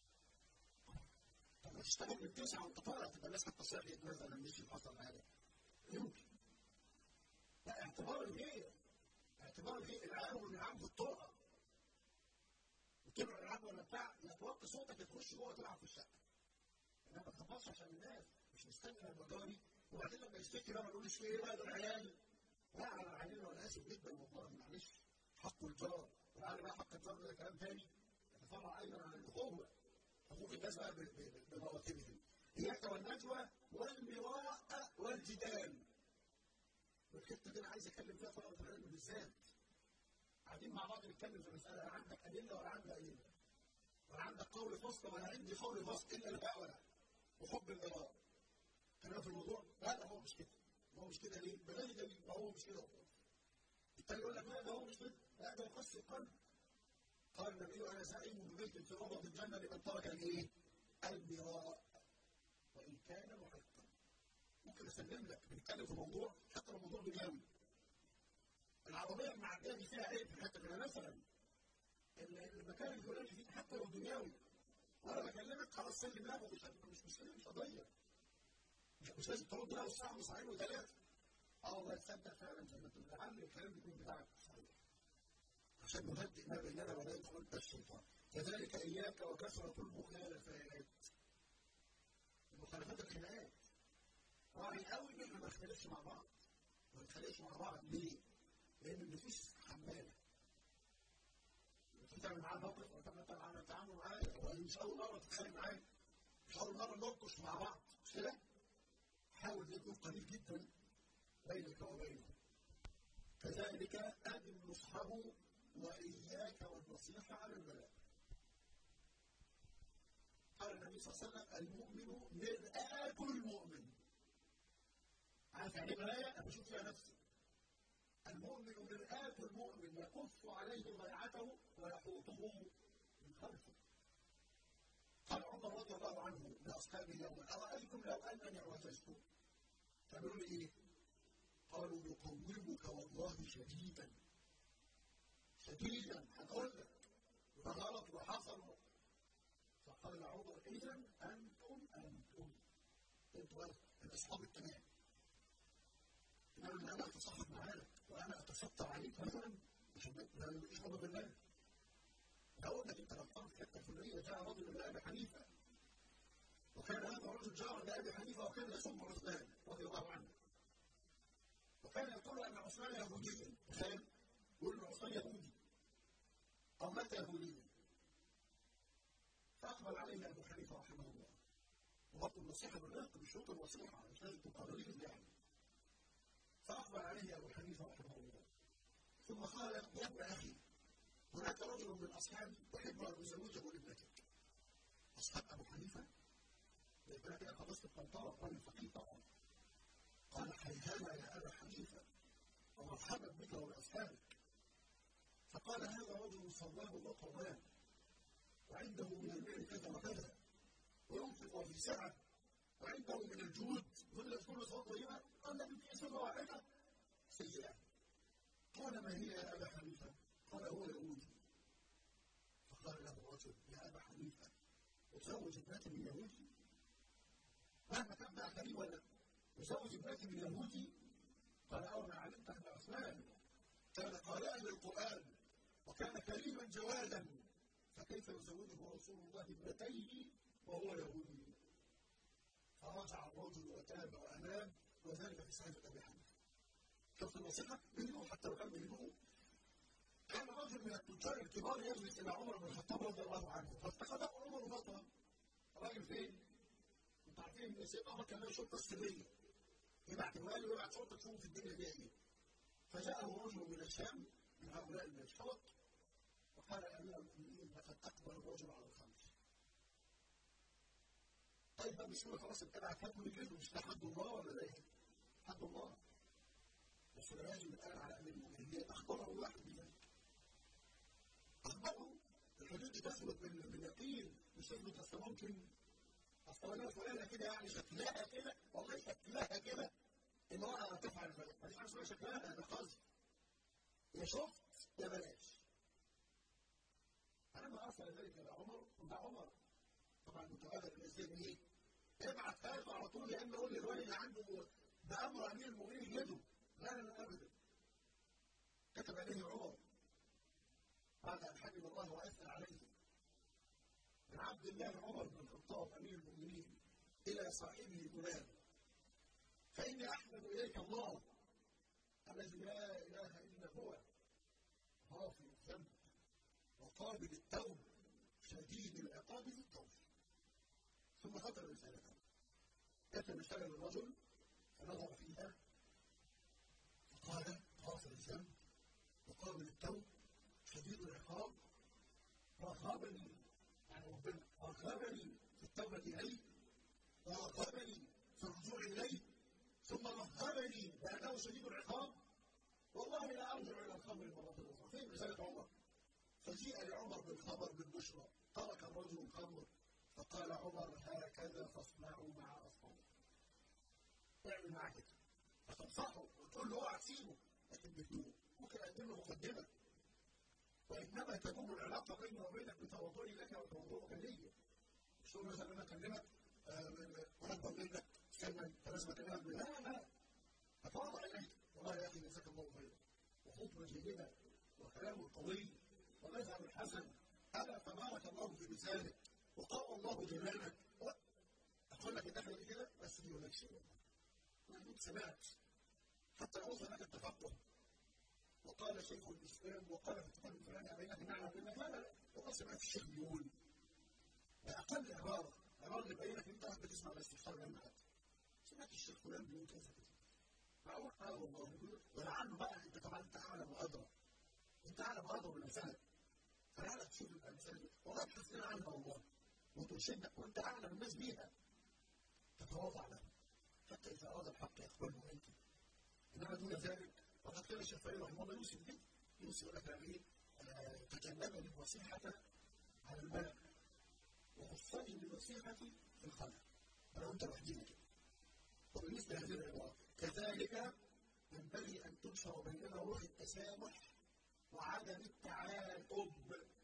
طب ما تشتغل من 9 وانت طالع تبقى الناس حتى صحيت مثلا مش حصل حاجه يمكن لا اعتبار الغير اعتبار الغير العالم اللي عنده الطرقه وتبع العاب ولا بتاع لا توطي صوتك تخش جوه تلعب في الشقه انما ما تخبطش عشان الناس مش مستني لما جاري وبعدين لما يشتكي بقى ما نقولش ايه بقى ده العيال لا انا العيال انا اسف جدا والله معلش حق الجار وبعد بقى حق الجار ده كلام تاني يتفرع ايضا عن الاخوه حقوق الناس بقى بمراتبهم اياك والنجوى والمراء والجدال والحته دي انا عايز اتكلم فيها طلبه العلم بالذات قاعدين مع بعض نتكلم في مساله لا عندك ادله ولا عندك ادله ولا عندك قول فصل ولا عندي قول فصل الا الهوى وحب المراء كلام في الموضوع لا لا هو مش كده هو مش كده ليه؟ بغير دليل ما هو مش كده التاني يقول لك لا ده هو مش كده لا ده يقص القلب قال النبي انا زعيم ببيت في روضه الجنه لمن ترك الايه؟ المراء وان كان محقا ممكن اسلم لك بنتكلم في موضوع حتى لو موضوع دنيوي العربيه المعديه دي فيها عيب في الحته دي مثلا المكان الفلاني فيه حتى لو دنيوي وانا بكلمك خلاص سلم له مش مش مشكله مش قضيه مش لازم ترد له ساعه وساعتين وثلاثه اه والله تصدق فعلا زي ما انت بتعمل الكلام بيكون بتاعك صحيح عشان نهدئ ما بيننا وبين قلب الشيطان كذلك اياك وكثره المخالفات المخالفات الخناقات راعي قوي ان احنا ما نختلفش مع بعض ما نتخانقش مع بعض ليه؟ لان النفوس حماله تعمل معاه موقف وتعمل معاه تعامل معاه مش اول مره تتخانق معاه مش اول مره ننقش مع بعض مش كده؟ حاول يكون قليل جدا بينك وبينه كذلك أدم نصحه وإياك والنصيحة على البلاء قال النبي صلى الله عليه وسلم المؤمن مرآة المؤمن عارف يعني مراية أنا بشوف فيها نفسي المؤمن مرآة المؤمن يكف عليه ضيعته ويحوطه من خلفه قال عمر رضي الله عنه لاصحابه يوما ارايتم لو انني اعوجزت تعملوا لي ايه؟ قالوا يقومك والله شديدا شديدا هنقول لك ده غلط وحصل فقال عمر اذا انتم انتم انتم الاصحاب التمام انما انا اتصاحب معاك وانا اتستر عليك مثلا مش مش بالله أقول لك أنت غلطان في الحتة الفلانية جاء رجل من أبي حنيفة وكان هذا الرجل جارا لأبي حنيفة وكان يسب عثمان رضي الله عنه وكان يقول أن عثمان يهودي تخيل يقول له عثمان يهودي أو مات يهوديا فأقبل عليه أبو حنيفة رحمه الله وبرضه النصيحة بالرق بشروط النصيحة مش لازم تبقى غريب يعني فأقبل عليه أبو حنيفة رحمه الله ثم قال يا ابن أخي هناك رجل من اصحابي يحب ان يزوجه لابنتك اصحاب ابو حنيفه يبقى كده خلصت القنطره راجل فقيه طبعا قال حيهانا يا ابا حنيفه ومرحبا بك وباصحابك فقال هذا رجل صلاه وقضاه وعنده من المال كذا وكذا وينفق في سعه وعنده من الجود ظل كل صلاه طيبه قال له في سنه واحده سيئه قال ما هي يا ابا حنيفه قال هو يهودي فقال له الرجل يا ابا حنيفه ازوج ابنتي من يهودي مهما كان بقى غريب ولا ازوج ابنتي من يهودي قال اول علمت ان عثمان كان قارئا للقران وكان كريما جوادا فكيف يزوجه رسول الله ابنتيه وهو يهودي فرجع الرجل وتاب واناب وذلك في صحيفه ابي حنيفه شفت النصيحه منه حتى لو كان منه كان رجل من التجار الكبار يجلس الى عمر بن الخطاب رضي الله عنه فافتقده عمر بطلا راجل فين؟ انتوا عارفين ان سيدنا عمر كان له شرطه سريه يبعت الوالي ويبعت شرطه تشوف في الدنيا دي ايه فجاءه رجل من الشام من هؤلاء الشرط وقال يا امير المؤمنين لقد اقبل الرجل على الخمس طيب بقى مش خلاص ابتدع حد كده مش ده حد الله ولا ده ايه؟ حد الله بس لازم يتقال على امير المؤمنين اخبره واحد بذلك أخبره الحدود تثبت باليقين مش تثبت أصل ممكن أصل أنا فلانة كده يعني شكلها كده والله شكلها يا شفت يا بلاش فلما ارسل ذلك الى عمر وده عمر طبعا متبادل الاسلام ايه؟ ابعت هذا على طول لان قول للولد اللي عنده ده امر امير المؤمنين يده لا لا لا ابدا كتب عليه عمر بعد ان حمد الله واثنى عليه من عبد الله عمر بن الخطاب امير المؤمنين الى صاحبه فلان فاني احمد اليك الله الذي لا اله الا هو غافر الذنب وقابل التوب شديد العقاب في التوب ثم خطر رسالته كتب اشتغل الرجل فنظر فيها فقال غافر الذنب وقابل التوب شديد العقاب رغبني عن ربنا رغبني في التوبه اليه ورغبني في الرجوع اليه ثم رهبني بانه شديد العقاب والله لا ارجع الى الخمر مره اخرى فين رساله عمر؟ فجيء لعمر بالخبر بالبشرى ترك الرجل الخمر فقال عمر هكذا فاصنعوا مع اصحابه اعمل معاه كده فتنصحه وتقول له اوعى تسيبه لكن بهدوء ممكن اقدم له مقدمه وانما تكون العلاقه بيني وبينك بتواضعي لك وتواضعك لي مش تقول مثلا انا اكلمك واكبر منك استنى فلازم اكلمك لا لا اتواضع اليك والله يا اخي جزاك الله خيرا وخطبه جيده وكلام قوي ومذهب حسن الا تبارك الله في لسانك وقال الله جلالك اقول لك الدخله دي كده بس دي ولا شيء والله سمعت حتى اوصل لك التفقه وقال شيخ الاسلام وقال في الكتاب الفلاني بينك معنى بينك لا لا وقال سمعت الشيخ بيقول باقل عباره عباره اللي بينك انت بتسمع الاستفسار لما حد سمعت الشيخ فلان بيقول كذا كذا معقول اه والله ولعله بقى انت طبعا انت اعلم وادرى انت اعلم وادرى بالمسائل فلا تشوف الامثال دي والله تحسن عنها والله وترشدك وانت اعلم الناس بيها تتواضع لها حتى اذا اراد الحق يقبله منك انما دون ذلك فقد كان الشيخ فريد رحمه الله يوصف به يوصف لك ايه تجنبني النصيحه على الملأ وخصني بالنصيحه في الخلق انا انت لوحدينا كده وبالنسبه لهذه العباره كذلك ينبغي ان تنشر بيننا روح التسامح وعدم التعاقب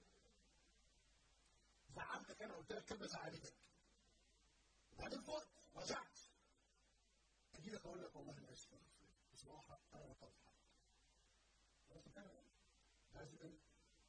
زعلتك انا قلت لك كلمه زعلتك وبعدين فقت رجعت اجي لك اقول لك والله انا اسف بصراحه انا وقفت حقك عايز كده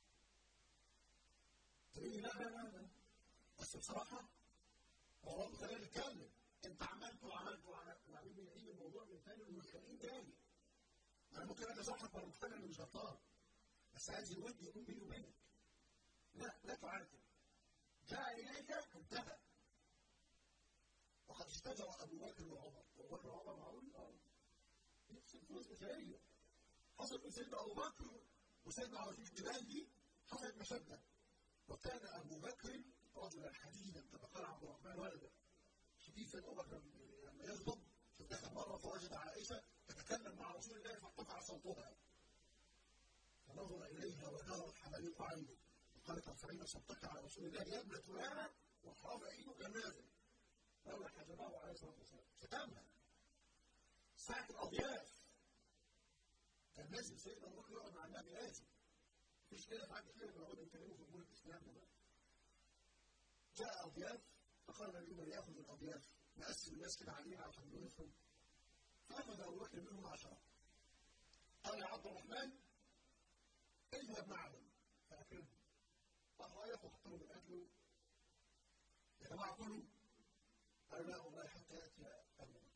تقول لي لا لا لا لا بس بصراحه والله خلينا نتكلم انت عملت وعملت وعملت وبعدين بنعيد الموضوع من تاني ومتخانقين تاني انا ممكن انا صاحب ولا مقتنع اني مش غلطان بس عايز الود يكون بيني وبينك لا لا تعاتب جاء اليك انتهى وقد اشتجر ابو بكر وعمر ابو بكر وعمر معقول اه نفس الفلوس بشريه حصل في سيدنا ابو بكر وسيدنا على في الجبال دي حصلت مشده وكان ابو بكر رجلا حديدا كما قال عبد الرحمن ولده شديد سيدنا ابو بكر لما يغضب دخل مره فوجد عائشه تتكلم مع رسول الله فارتفع صوتها فنظر اليها ودارت حماليق عينه وقالت ارفعين صوتك على رسول الله يا ابنه فلانه وحرام عينك نازل لولا حجبه عليه الصلاه والسلام ختمها ساعه الاضياف كان لازم سيدنا ابو بكر يقعد مع النبي لازم مفيش كده ساعات كتير بنقعد نتكلموا في امور الاسلام ده جاء اضياف فقال النبي من ياخذ الاضياف نقسم الناس كده علينا على حضورهم فاخذ ابو بكر منهم عشره قال يا عبد الرحمن اذهب معهم فاكرمهم راح رايح وحط لهم الاكل يا جماعه كلوا قالوا لا والله حتى ياتي ابو بكر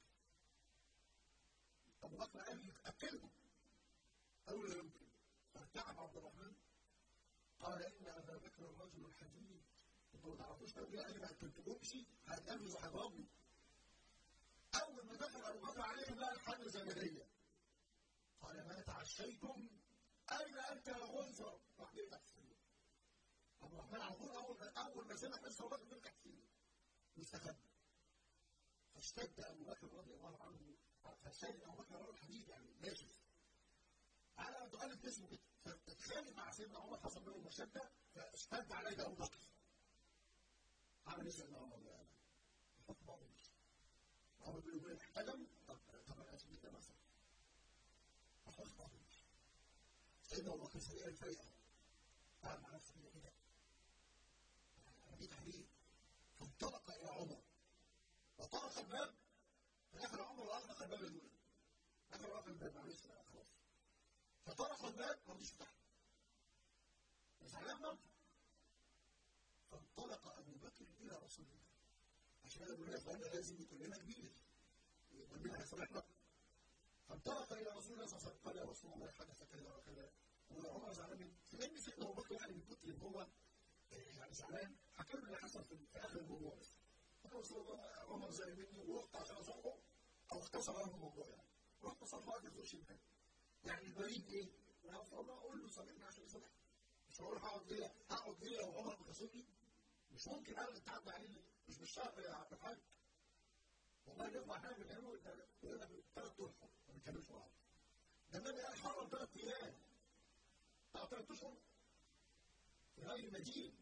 ابو بكر قال اكلهم قالوا لا يمكن فارتعب عبد الرحمن قال ان ابا بكر الرجل الحديد انتوا ما تعرفوش لو جه قال ما اكلتهمش هتقابلوا وهضربني اول ما دخل ابو بكر عليهم لقى الحمل زمنيه قال ما تعشيتم اين انت يا غنزر راح يفتح السرير ابو الرحمن على طول اول اول ما سمع اسم ابو بكر يفتح السرير واستخبى فاشتد ابو بكر رضي الله عنه فسيد ابو بكر رجل حديد يعني ناشف على ان تؤلف جسمه كده فتتخانق مع سيدنا عمر حصل بينهم مشده فاشتد عليه ابو بكر عمل ايه سيدنا عمر بقى؟ يحط بعض عمر بيقول وبين احتجم طب طب انا اسف جدا مثلا اخذ بعض سيدنا ابو بكر سريع الفيئه قال مع نفسه كده كده انا جيت عليه فانطلق الى عمر وطرق الباب فدخل عمر واغلق الباب الاولى دخل واقف الباب معلش بقى خلاص فطرق الباب ما رضيش يفتحه زعلان برضه فانطلق ابو بكر الى رسول الله عشان كده بنقول اخوانا لازم يكون لنا كبير يقول لنا هيصلحنا فانطلق الى رسول الله صلى الله عليه وسلم قال يا رسول الله حدث كذا وكذا وعمر زعلان من لان سيدنا ابو بكر يعني من كتر ان هو يعني زعلان حكى له اللي حصل في اخر الموضوع بس قال رسول الله عمر زعل مني ورحت عشان اصحبه او اختصر عنه الموضوع يعني رحت صلاه في وش الباب يعني البريد ايه؟ انا الله اقول له سامحني عشان يصلحني مش هقول هقعد ليه هقعد ليه لو عمر بتصلي مش ممكن ابدا تعدي عليه مش بالشهر يا عبد الحاج والله يطلع حاجه بنعمله يقول لك ثلاث اشهر ما بنكملش بعض ده النبي قال حرم ثلاث ايام بقى ثلاث اشهر في غير مدين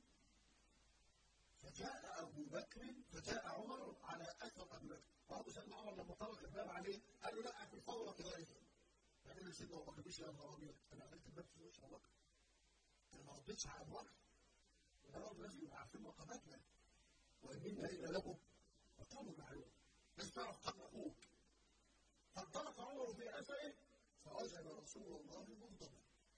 فجاء ابو بكر فجاء عمر على اثر ابي بكر برضه سيدنا عمر لما طرق الباب عليه قال له لا في الفوره كذلك بعدين سيدنا ابو بكر مش يا نهار ابيض انا عملت الباب في وش ابو بكر انا ما ردتش على ابو بكر وده برضه لازم يبقى عارفين مقاماتنا وان منا الا له مقام معلوم لازم تعرف قدر اخوك فانطلق عمر في اثره فوجد رسول الله مغضبا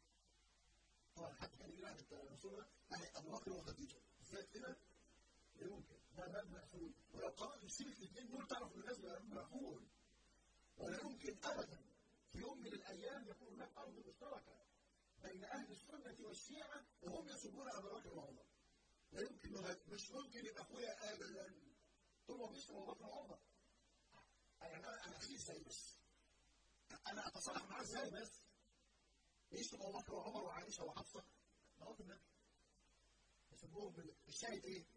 طبعا حتى كان يقول عن رسول الله اهي ابو بكر وخديجه ازاي كده؟ يمكن ده باب مقفول ولو قرات السيره الاثنين دول تعرف ان الناس بقى مقفول ولا يمكن ابدا في يوم من الايام يكون هناك ارض مشتركه بين اهل السنه والشيعه وهم يسبون ابا بكر وعمر لا يمكن مش ممكن يبقى اخويا ابدا طول ما بيسمع ابو بكر وعمر يعني انا انا اخيه ازاي بس انا اتصالح معاه ازاي بس يشتم ابو بكر وعمر وعائشه وحفصه مرات النبي يسموهم الشاهد ايه؟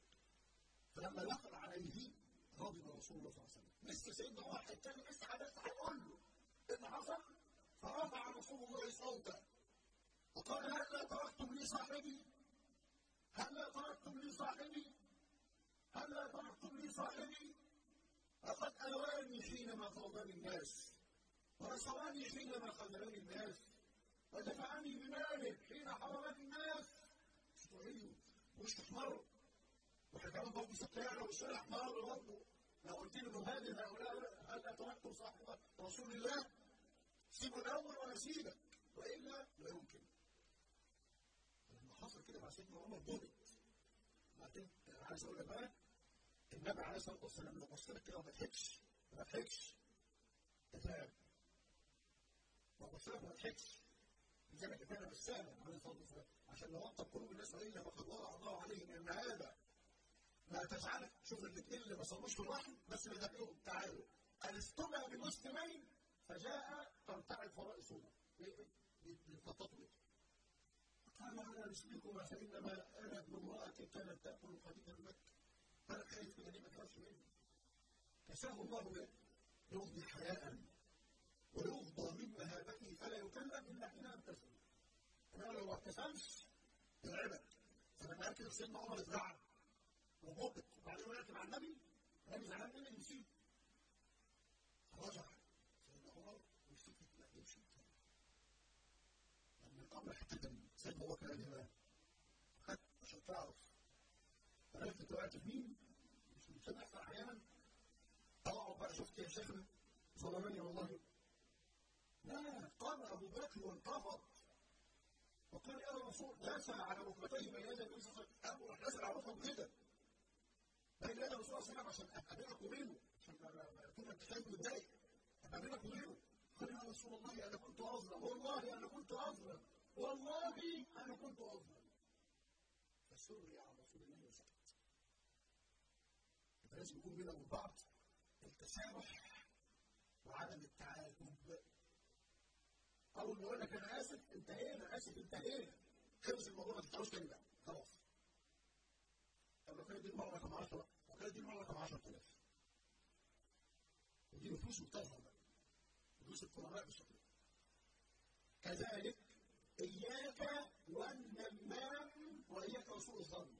فلما دخل عليه غضب رسول الله صلى الله عليه وسلم لسه سيدنا واحد تاني لسه حدث هيقول له ايه اللي حصل؟ فرفع رسول الله صوته وقال هلا تركتم لي صاحبي؟ هلا تركتم لي صاحبي؟ هلا تركتم لي صاحبي؟ لقد ألواني حينما طردني الناس ونصرني حينما خذلني الناس ودفعني بماله حين حرمني الناس مش تعيد ومش تحمر واحنا كمان برضه ستة ومش احمر برضه لو قلت لي مهاجر هؤلاء هل اتركتم صاحب رسول الله سيبوا الاول ولا سيبك والا لا يمكن لما حصل كده مع سيدنا عمر ضغط بعدين عايز اقول لك بقى النبي عليه الصلاه والسلام لو بص لك كده ما ضحكش ما ضحكش تفهم ما بص لك ما ضحكش زي ما كان بالسهل عليه الصلاه والسلام عشان نوطن قلوب الناس علينا فقد وضع الله عليهم ان هذا ما تجعلك شوف الاثنين اللي ما صلوش في الواحد بس اللي دقيقهم تعالوا ان استمع بمسلمين فجاء ترتعد فرائسهما للتطبيق قال انا مسلمكما فانما انا ابن امراه كانت تاكل قديم المكه انا خايف كده دي ما تخافش مني كساه الله يفضي حياء ويفضى من مهابته فلا يكلم الا حين ابتسم انا لو ما ابتسمش يرعبك فلما ركب سيدنا عمر اتزعل وهبط وبعدين ركب على النبي النبي زعلان مني نسيت فرجع سيدنا عمر وسكت لا يمشي لما الامر احتدم سيدنا ابو بكر قال خدت عشان تعرف عرفت وقعت في مين؟ مش بتسمع احيانا طلعوا بقى شفت يا شيخنا ظلمني والله لا قام ابو بكر وانتفض وقال يا رسول داسى على ركبتيه بين يدي النبي صلى الله عليه وسلم راح نازل على ركبه كده بين يدي الرسول صلى الله عليه وسلم عشان ابقى بينك وبينه عشان تبقى انت خايف متضايق ابقى بينك وبينه قال يا رسول الله انا كنت اظلم والله انا كنت اظلم والله انا كنت اظلم فسري على رسول الله وسكت يبقى لازم يكون بيننا وبين بعض التسامح وعدم التعاتب اول ما يقول لك انا اسف انتهينا اسف انتهينا خلص الموضوع ما تفتحوش تاني بقى خلاص طب لو كانت دي المره رقم 10 لو كانت دي المره رقم 10000 ودي نفوس بتظهر بقى نفوس القرآن بالشكل ده كذلك اياك والنمام واياك وسوء الظن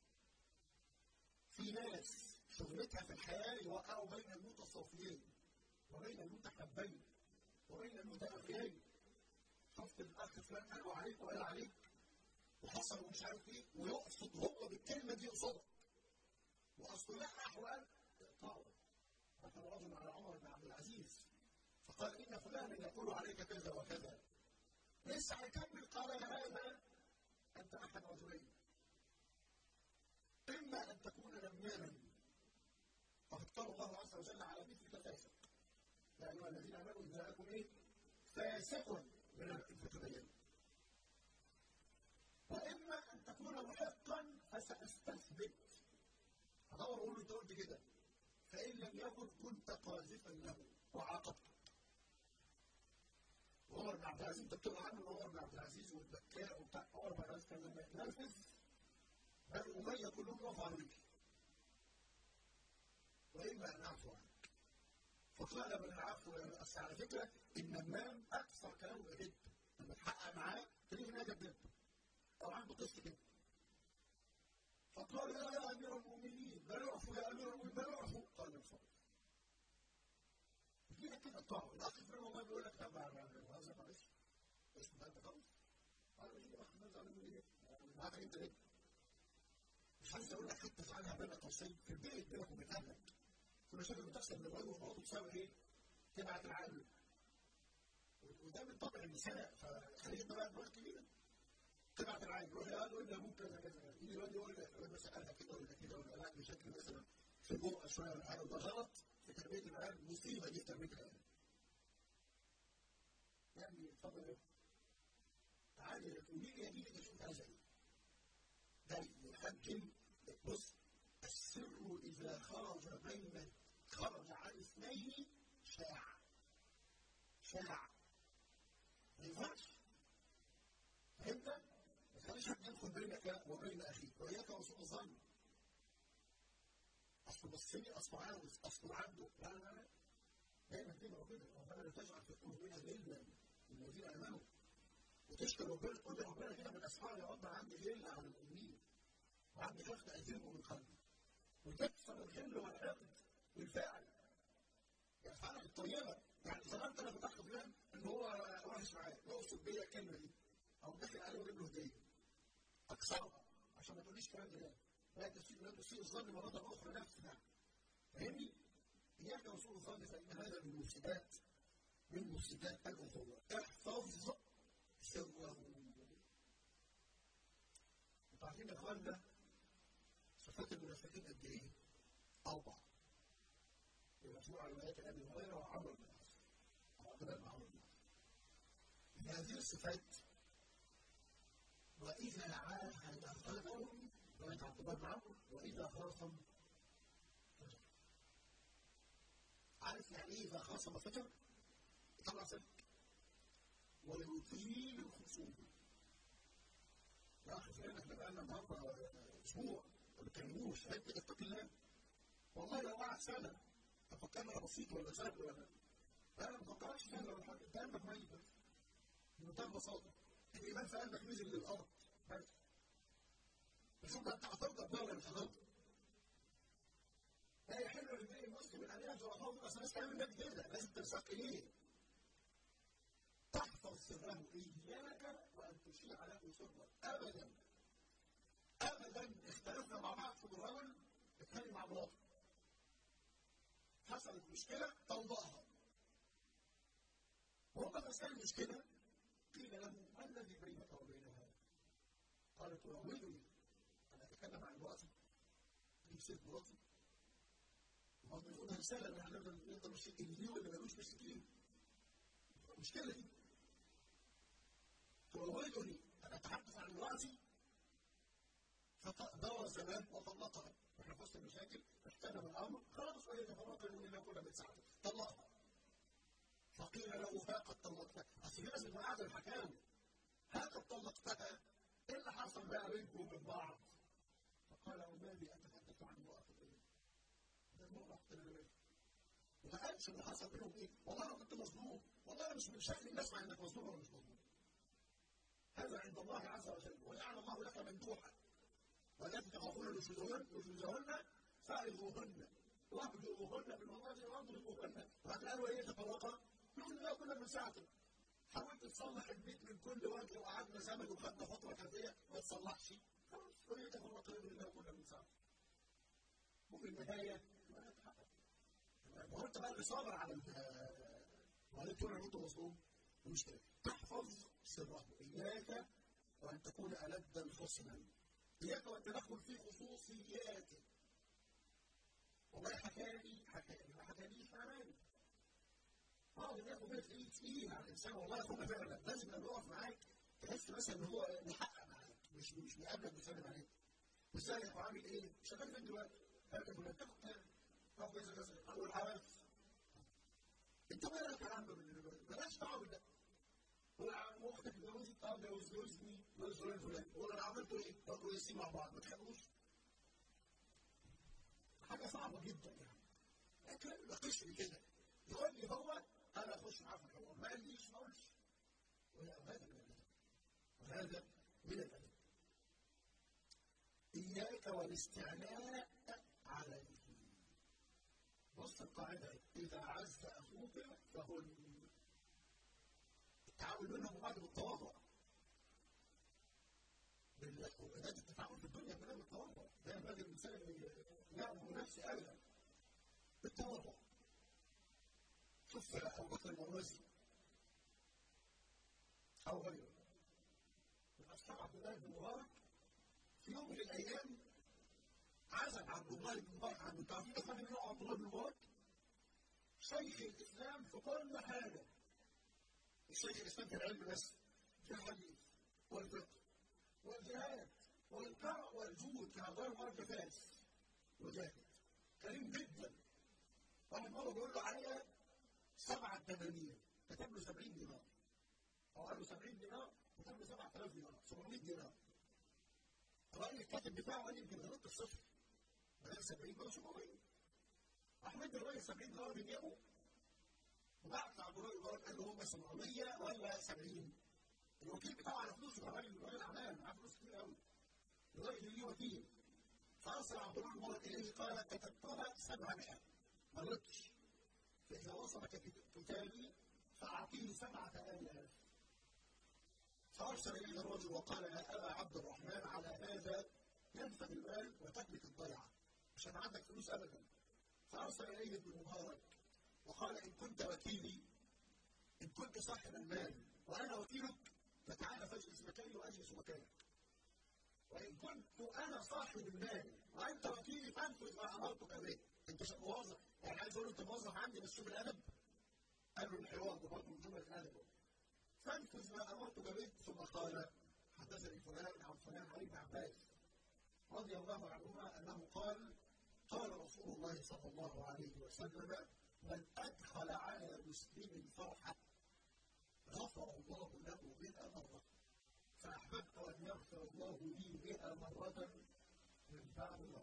في ناس شغلتها في الحياه يوقعوا بين المتصافيين وبين المتحبين وبين المتأخرين شفت الاخ فلان قالوا عليك وقال عليك وحصل ومش عارف ايه ويقصد هو بالكلمه دي قصادك واصل لا احوال اقطعوا دخل رجل على عمر بن عبد العزيز فقال ان فلانا يقول عليك كذا وكذا لسه هيكمل قال هذا انت احد رجلين اما ان تكون نماما فاختار الله عز وجل على مثلك فاسق يا ايها الذين امنوا ان جاءكم ايه فاسق فتبين واما ان تكون محقا فساستثبت هدور اقول له انت قلت كده فان لم يكن كنت قاذفا له وعاقبته عمر بن عبد العزيز انت بتقول عنه عمر بن عبد العزيز والبكاء وبتاع عمر بن عبد العزيز كان لما يتنرفز بني اميه كلهم يقفوا على رجلي واما ان اعفو عنك فقال ابن العفو بس على فكره النمام اكثر كلامه جد لما تحقق معاه تلاقيه نادى بجد او عنده قسط كده فقال يا امير المؤمنين بل اعفو يا امير المؤمنين بل اعفو قال انصرف في كده الطاعه الاخ في والله بيقول لك طب هذا معلش اسمه ده انت خلاص قال لي يا اخي ماذا اعمل ايه؟ معاك انت ليه؟ مش عايز اقول لك حتى افعلها بين قوسين في البيت بينك وبين اهلك كل مشاكل بتحصل من الرجل ومراته بسبب ايه؟ تبعت العقل وده من طبع النساء فخليك انت بقى دماغ كبيره تبعت العقل يروح يقول له ابوك كذا كذا كذا يجي الواد يقول لك انا سالها كده ولا كده ولا لا بشكل مثلا في الجرأه شويه ولا حاجه وده غلط في تربيه العيال مصيبه دي تربيه العيال يعني اتفضل تعالي لكن مين يجي لك اشوف هذا ايه؟ ده يحجم بص السر إذا خرج بين خرج عن اثنين شاع شاع ما ينفعش فهمت؟ ما تخليش حد يدخل بينك وبين أخيك وإياك وسوء الظن أصله بصني أصله عاوز أصله عنده لا لا لا دايما كده وكده ربنا لا تجعل في قلوبنا غلا الذين آمنوا وتشكر ربنا تقول لربنا كده من أسفار يا رب عندي غل على المؤمنين وعندي خفت أذنه من قلبي وتكسر الغل والحقد بالفعل يفعلها بالطيبه يعني ظننت انا فتحت فلان ان هو وحش معايا يقصد بيا الكلمه دي او داخل عليه وجيب له هديه اكسرها عشان ما تقوليش كلام ده لا تسيء لا تسيء الظن مره اخرى نفسنا فاهمني؟ اياك وسوء الظن فان هذا من مفسدات من مفسدات الاخوه احفظ سره انتوا عارفين يا اخوانا صفات المنافقين قد ايه؟ أربع. المشروع على روايات أبي هريرة وعمرو بن العاص. عبد الله بن عمرو بن العاص. هذه الصفات وإذا عاهد خلقهم رواية عبد الله بن عمرو وإذا خاصم فجر. عارف يعني إيه إذا خاصم فجر؟ يطلع سلك ويطيل الخصومة. يا أخي فعلا احنا بقالنا النهارده أسبوع ما بتكلموش هل تتقي الله؟ والله لو قعد سنه افكرنا بسيط ولا سهل ولا انا ما بفكرش سهل ولا حاجه انت قلبك ميت بس بمنتهى البساطه الايمان في قلبك نزل للارض بس بس انت انت حضرت الدوله ولا مش حضرت؟ لا يحل لامرئ مسلم ان يهجر اخاه بس الناس تعمل النبي كده لازم تنساق اليه تحفظ سره اياك وان تشيع له سرا ابدا ابدا اختلفنا مع بعض في الرجل اتكلم مع مراته حصلت مشكله طلقها وهو مسألة المشكله قيل له ما الذي بينك وبينها؟ قال تراودني انا اتكلم عن مراتي اجيب سيره مراتي وهو بيقولها رساله ان احنا نقدر نشتكي اليوم اللي ملوش مسكين المشكله دي تراودني انا اتحدث عن مراتي فدور زمان وطلقها احنا في وسط المشاكل احتدم الامر خلاص وهي تفرقا ان كنا بنساعده طلقها فقيل له ها قد طلقتها اصل في ناس بتبقى قاعده الحكاوي ها قد طلقتها ايه اللي حصل بقى بينكم وبين بعض؟ فقال وما لي اتحدث عن امراه ايه؟ ده المراه اختلف وما قالش اللي حصل بينهم ايه؟ والله انا كنت مظلوم والله انا مش من شأن الناس مع انك مظلوم ولا مش مظلوم هذا عند الله عز وجل وجعل الله لك ممدوحا والتي تخافون نشوزهن نشوزهن فارضوهن واهجروهن بالمضاجع واضربوهن وقد قالوا ايه تفرقا نقول لا كنا من ساعته حاولت تصلح البيت من كل وجه وقعدنا زمن وخدنا فتره كافيه ما تصلحش خلاص كل ده هو طيب لله كنا بنساعد وفي النهايه ما تحقق ما هو انت بقى اللي صابر على وبعدين تقول انا كنت مظلوم مش كده تحفظ سره اياك وان تكون الدا حسنا اياك وان تدخل في خصوصياتك والله حكالي حكالي ما حكاليش عمالي اه بياخد بيت ايد تقيل على الانسان والله يا اخونا فعلا لازم لما يقف معاك تحس مثلا ان هو بيحقق معاك مش مش بيقابلك بيسلم عليك مش زي هو عامل ايه؟ شغال فين دلوقتي؟ فاكر كنا بتاخد كام؟ تاخد كذا كذا اول حواس انت مالك يا عم بلاش دعوه بالله قول عم اختك اتجوزت اه جوز جوزني جوز فلان فلان قول انا عملت ايه؟ طب كويسين مع بعض ما تخافوش حاجه صعبه جدا يعني لكن ما قشري كده يقول لي هو انا اخش معاه في الحوار ما قاليش ما اقولش وهذا من الادب وهذا من الادب اياك والاستعلاء عليه بص القاعده اذا عز اخوك فهو التعامل بينهم وبعض بالتواضع وده التفاعل في الدنيا كلها بالتواضع ده ينبغي الانسان ان يامر نفسه ابدا بالتواضع شوف ابو بكر المروزي او غيره من اصحاب عبد الله بن مبارك في يوم من الايام عزم عبد الله بن مبارك عنه تعرفين اخواني من عبد الله بن مبارك شيخ الاسلام في كل حاجه الشيخ الاسلام في العلم بس في الحديث والفقه والجهاد والقرع والجود كهدار مرة فاس وجاهد كريم جدا واحد مرة بيقول له عليها سبعة دنانير كتب له 70 دينار أو قال له 70 دينار كتب له 7000 دينار 700 دينار الراجل الكاتب بتاعه قال يمكن غلطت الصفر بدل 70 بقى 700 أحمد الراجل 70 دينار بيبيعه وبعت عبد الله الغرب قال له هم 700 ولا 70 الوكيل بتاعه على فلوسه الراجل راجل اعمال معاه فلوس كتير قوي الراجل ليه وكيل فارسل عبد الله الغرب اليه قال كتبتها 700 ما غلطتش فاذا وصلك كتابي فاعطيه سبعه الاف فارسل اليه الرجل وقال يا ابا عبد الرحمن على هذا ينفذ المال وتكلف الضيعه مش هيبقى عندك فلوس ابدا فارسل اليه ابن مبارك وقال ان كنت وكيلي ان كنت صاحب المال وانا وكيلك فتعالى فاجلس مكاني واجلس مكانك وان كنت انا صاحب المال وانت وكيلي فانفذ ما امرتك به انت موظف يعني عايز اقول انت موظف عندي بس شوف الادب قالوا الحوار ده برضه من جمله الادب فانفذ ما امرتك به ثم قال حدثني فلان عن فلان عن ابن عباس رضي الله عنهما انه قال قال رسول الله صلى الله عليه وسلم من ادخل على مسلم فرحه غفر الله له بها مرة فأحببت أن يغفر الله لي بها مرة من بعد مرة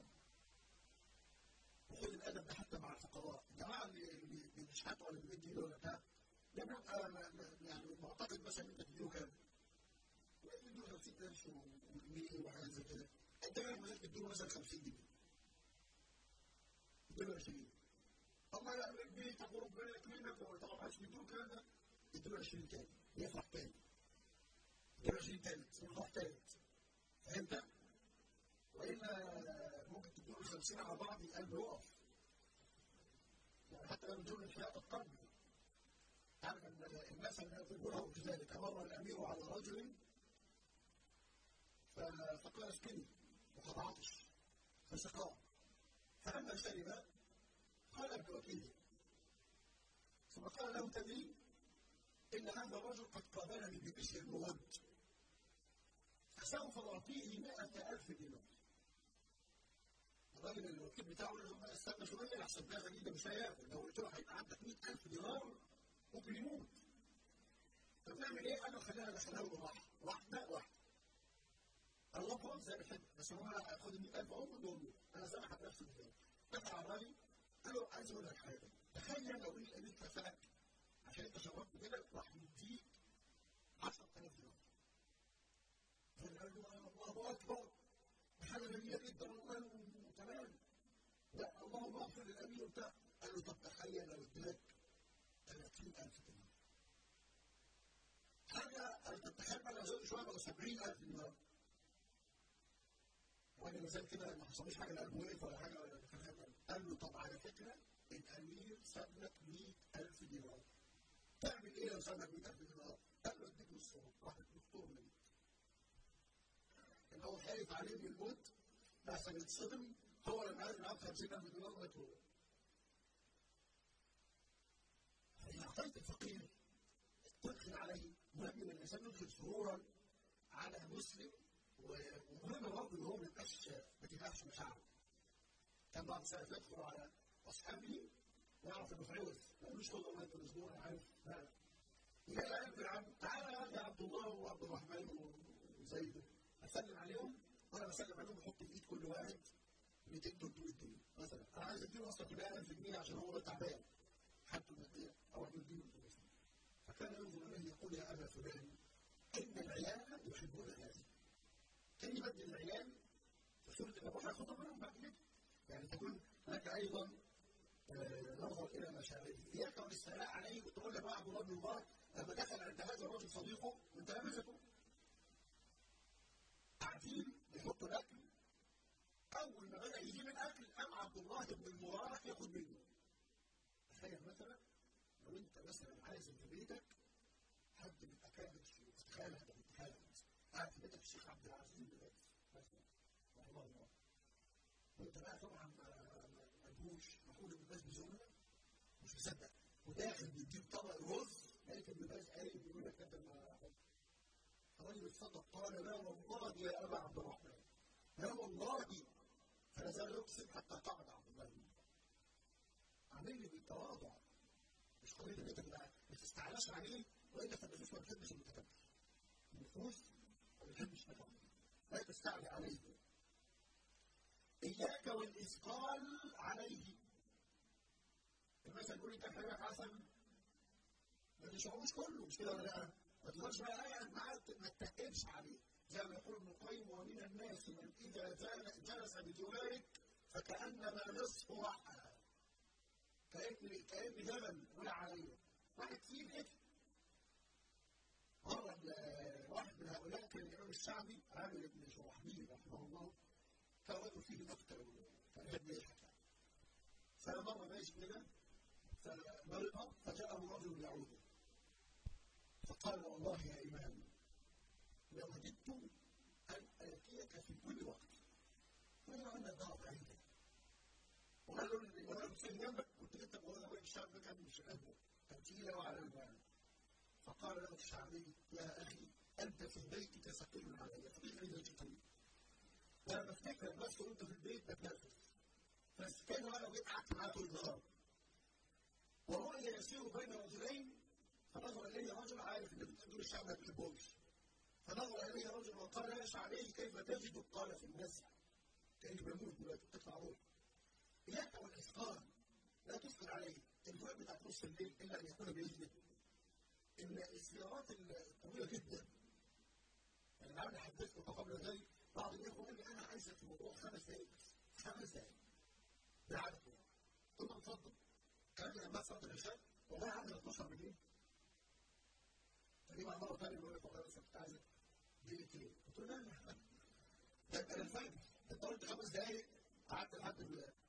وخذ الأدب ده حتى مع الفقراء الجماعة اللي بيشحتوا ولا بيديله ولا بتاع ده بيبقى يعني معتقد مثلا أنت تديله كام؟ تديله 50000 و100 وحاجات زي كده أنت غير مثلا تديله مثلا 50 جنيه تديله 20 الله يعمل بيتك وربنا يكرمك وطبعا عايز تديله الكلام ده اديله 20 تاني يفرح تاني اديله 20 تالت يفرح تالت فهمت؟ والا ممكن تديله 50 على بعض القلب يقف يعني حتى لو بدون انحياء القلب تعرف ان المثل يقول كذلك امر الامير على رجل فقال اسكني وقد عطش فسقاه فلما شرب قال ابن وكيله ثم قال له تدري إن هذا الرجل قد قابلني ببشر المغد فسوف أعطيه مئة ألف دينار الراجل الوكيل بتاعه قال له استنى شوية أحسن ده غني ده مش هياكل لو قلت له هيبقى عندك 100000 دينار ممكن يموت فبنعمل إيه؟ قال له خلينا ندخلها له بالراحة واحدة واحدة الله أكبر زي ما بحب بس هو أنا خد ال 100000 أهو ودول له أنا سامح نفسي إزاي دخل على الراجل قال له عايز أقول لك حاجة تخيل لو الأمير كفاك عشان انت شربت كده راح يديك 10000 دينار فقال له الله اكبر حاجه جميله جدا والله تمام لا اللهم اغفر للامير وبتاع قال له طب تخيل لو اداك 30000 دينار طب تخيل بقى لو زادوا شويه بقوا 70000 دينار وانا مثال كده ما حصلش حاجه لقلبه وقف ولا حاجه ولا قال له طب على فكره الامير ساب لك 100000 دينار تعمل ايه لو ساب لك 100000 دينار؟ قال له اديك نصهم واحد دكتور منك ان هو خايف عليه من الموت لحسن يتصدم هو لما قال معاه 50000 دينار مات هو فإذا أعطيت الفقير تدخل عليه مهم ان الانسان يدخل سرورا على مسلم ومهم برضه ان هو ما يبقاش ما تبقاش مشاعره. كان بعض السلف يدخل على اصحابه ويعرف انه عوز ما يقولوش خد والله انت الاسبوع انا عارف لا يا قلب العم تعالى يا عبد الله وعبد الرحمن وزيد اسلم عليهم وانا بسلم عليهم بحط في ايد كل واحد 200 300 جنيه مثلا انا عايز اديله اصلا كلها 1000 جنيه عشان هو تعبان حتى الماديه او اديله الفلوس فكان ينظر اليه يقول يا ابا فلان ان العيال يحبون هذه كان يبدل العيال في سوره الابوح ياخذها منهم بعد كده يعني تكون لك ايضا نظر الى مشاعره اياك والاستعلاء عليه وتقول له عبد الله بن مبارك لما دخل عند هذا الرجل صديقه وانت لمسته قاعدين بيحطوا الاكل اول ما بدا يجيب الاكل قام عبد الله بن المبارك ياخد منه تخيل مثلا لو انت مثلا عايز في بيتك حد من اكابر الشيوخ تخيل هذا تخيل قاعد في بيتك الشيخ عبد العزيز بن باز مثلا رحمه الله وانت بقى طبعا مدهوش محمود بن باز بزملاء مش مصدق وداخل بيجيب طبق رز لقيت ابن باز قايل بيقول لك انت ما الراجل اتصدق قال لا والله يا ابا عبد الرحمن لا والله فلا زال يقسم حتى قعد عبد الله بن عامل لي بالتواضع مش قضيه ان انت تبقى ما تستعلاش عليه والا فالنفوس ما بتحبش المتكبر النفوس ما بتحبش المتكبر لا تستعلي عليه اياك والاثقال عليه المثل يقول انت حبيبك حسن ما تشعروش كله مش كده ولا لا؟ ما تقدرش بقى قاعد معاه ما تتقلش عليه زي ما يقول ابن القيم ومن الناس من اذا جلس بجوارك فكانما نصف رحى كأن كأن جبل ولا عليه واحد فيه كده مرة واحد من هؤلاء كان الإمام الشعبي عامل ابن شرحبيل رحمه الله كان رجل فيه نكتة وكان يحب يضحك فمرة ماشي كده فمرض فجاءه رجل يعوده فقال والله يا إمام لوددت أن آتيك في كل وقت ولو أن الدار بعيدة وقال له وانا في جنبك كنت انت بقول له الشعب ده كان مش قلبه كان تقيل قوي على البال فقال له الشعبي يا اخي انت في بيتك ثقيل علي فكيف اذا جئتني؟ انا بفتكر بس وانت في البيت بتنفس بس كان انا جيت قعدت معاه طول النهار ورؤي يسير بين رجلين فنظر الي رجل عارف ان دول الشعب ما بيحبهمش فنظر الي رجل وقال يا شعبي كيف تجد؟ قال في النزع كاني بموت دلوقتي بتطلع روحي إياك والإثقال لا تثقل عليه الفوق بتاعت نص الليل إلا أن يكون بإذنه إن السيارات الطويلة جدا يعني لعل حدثت قبل ذلك بعض الإخوة قال لي أنا عايزك في موضوع خمس دقايق بس خمس دقايق ده عدد قلت له اتفضل كان لما صلاه العشاء والله عندي 12 بالليل فدي مع مره ثانيه بيقول لك والله بس كنت عايزك دقيقتين قلت له لا لا ده كان الفجر انت قلت خمس دقايق قعدت لحد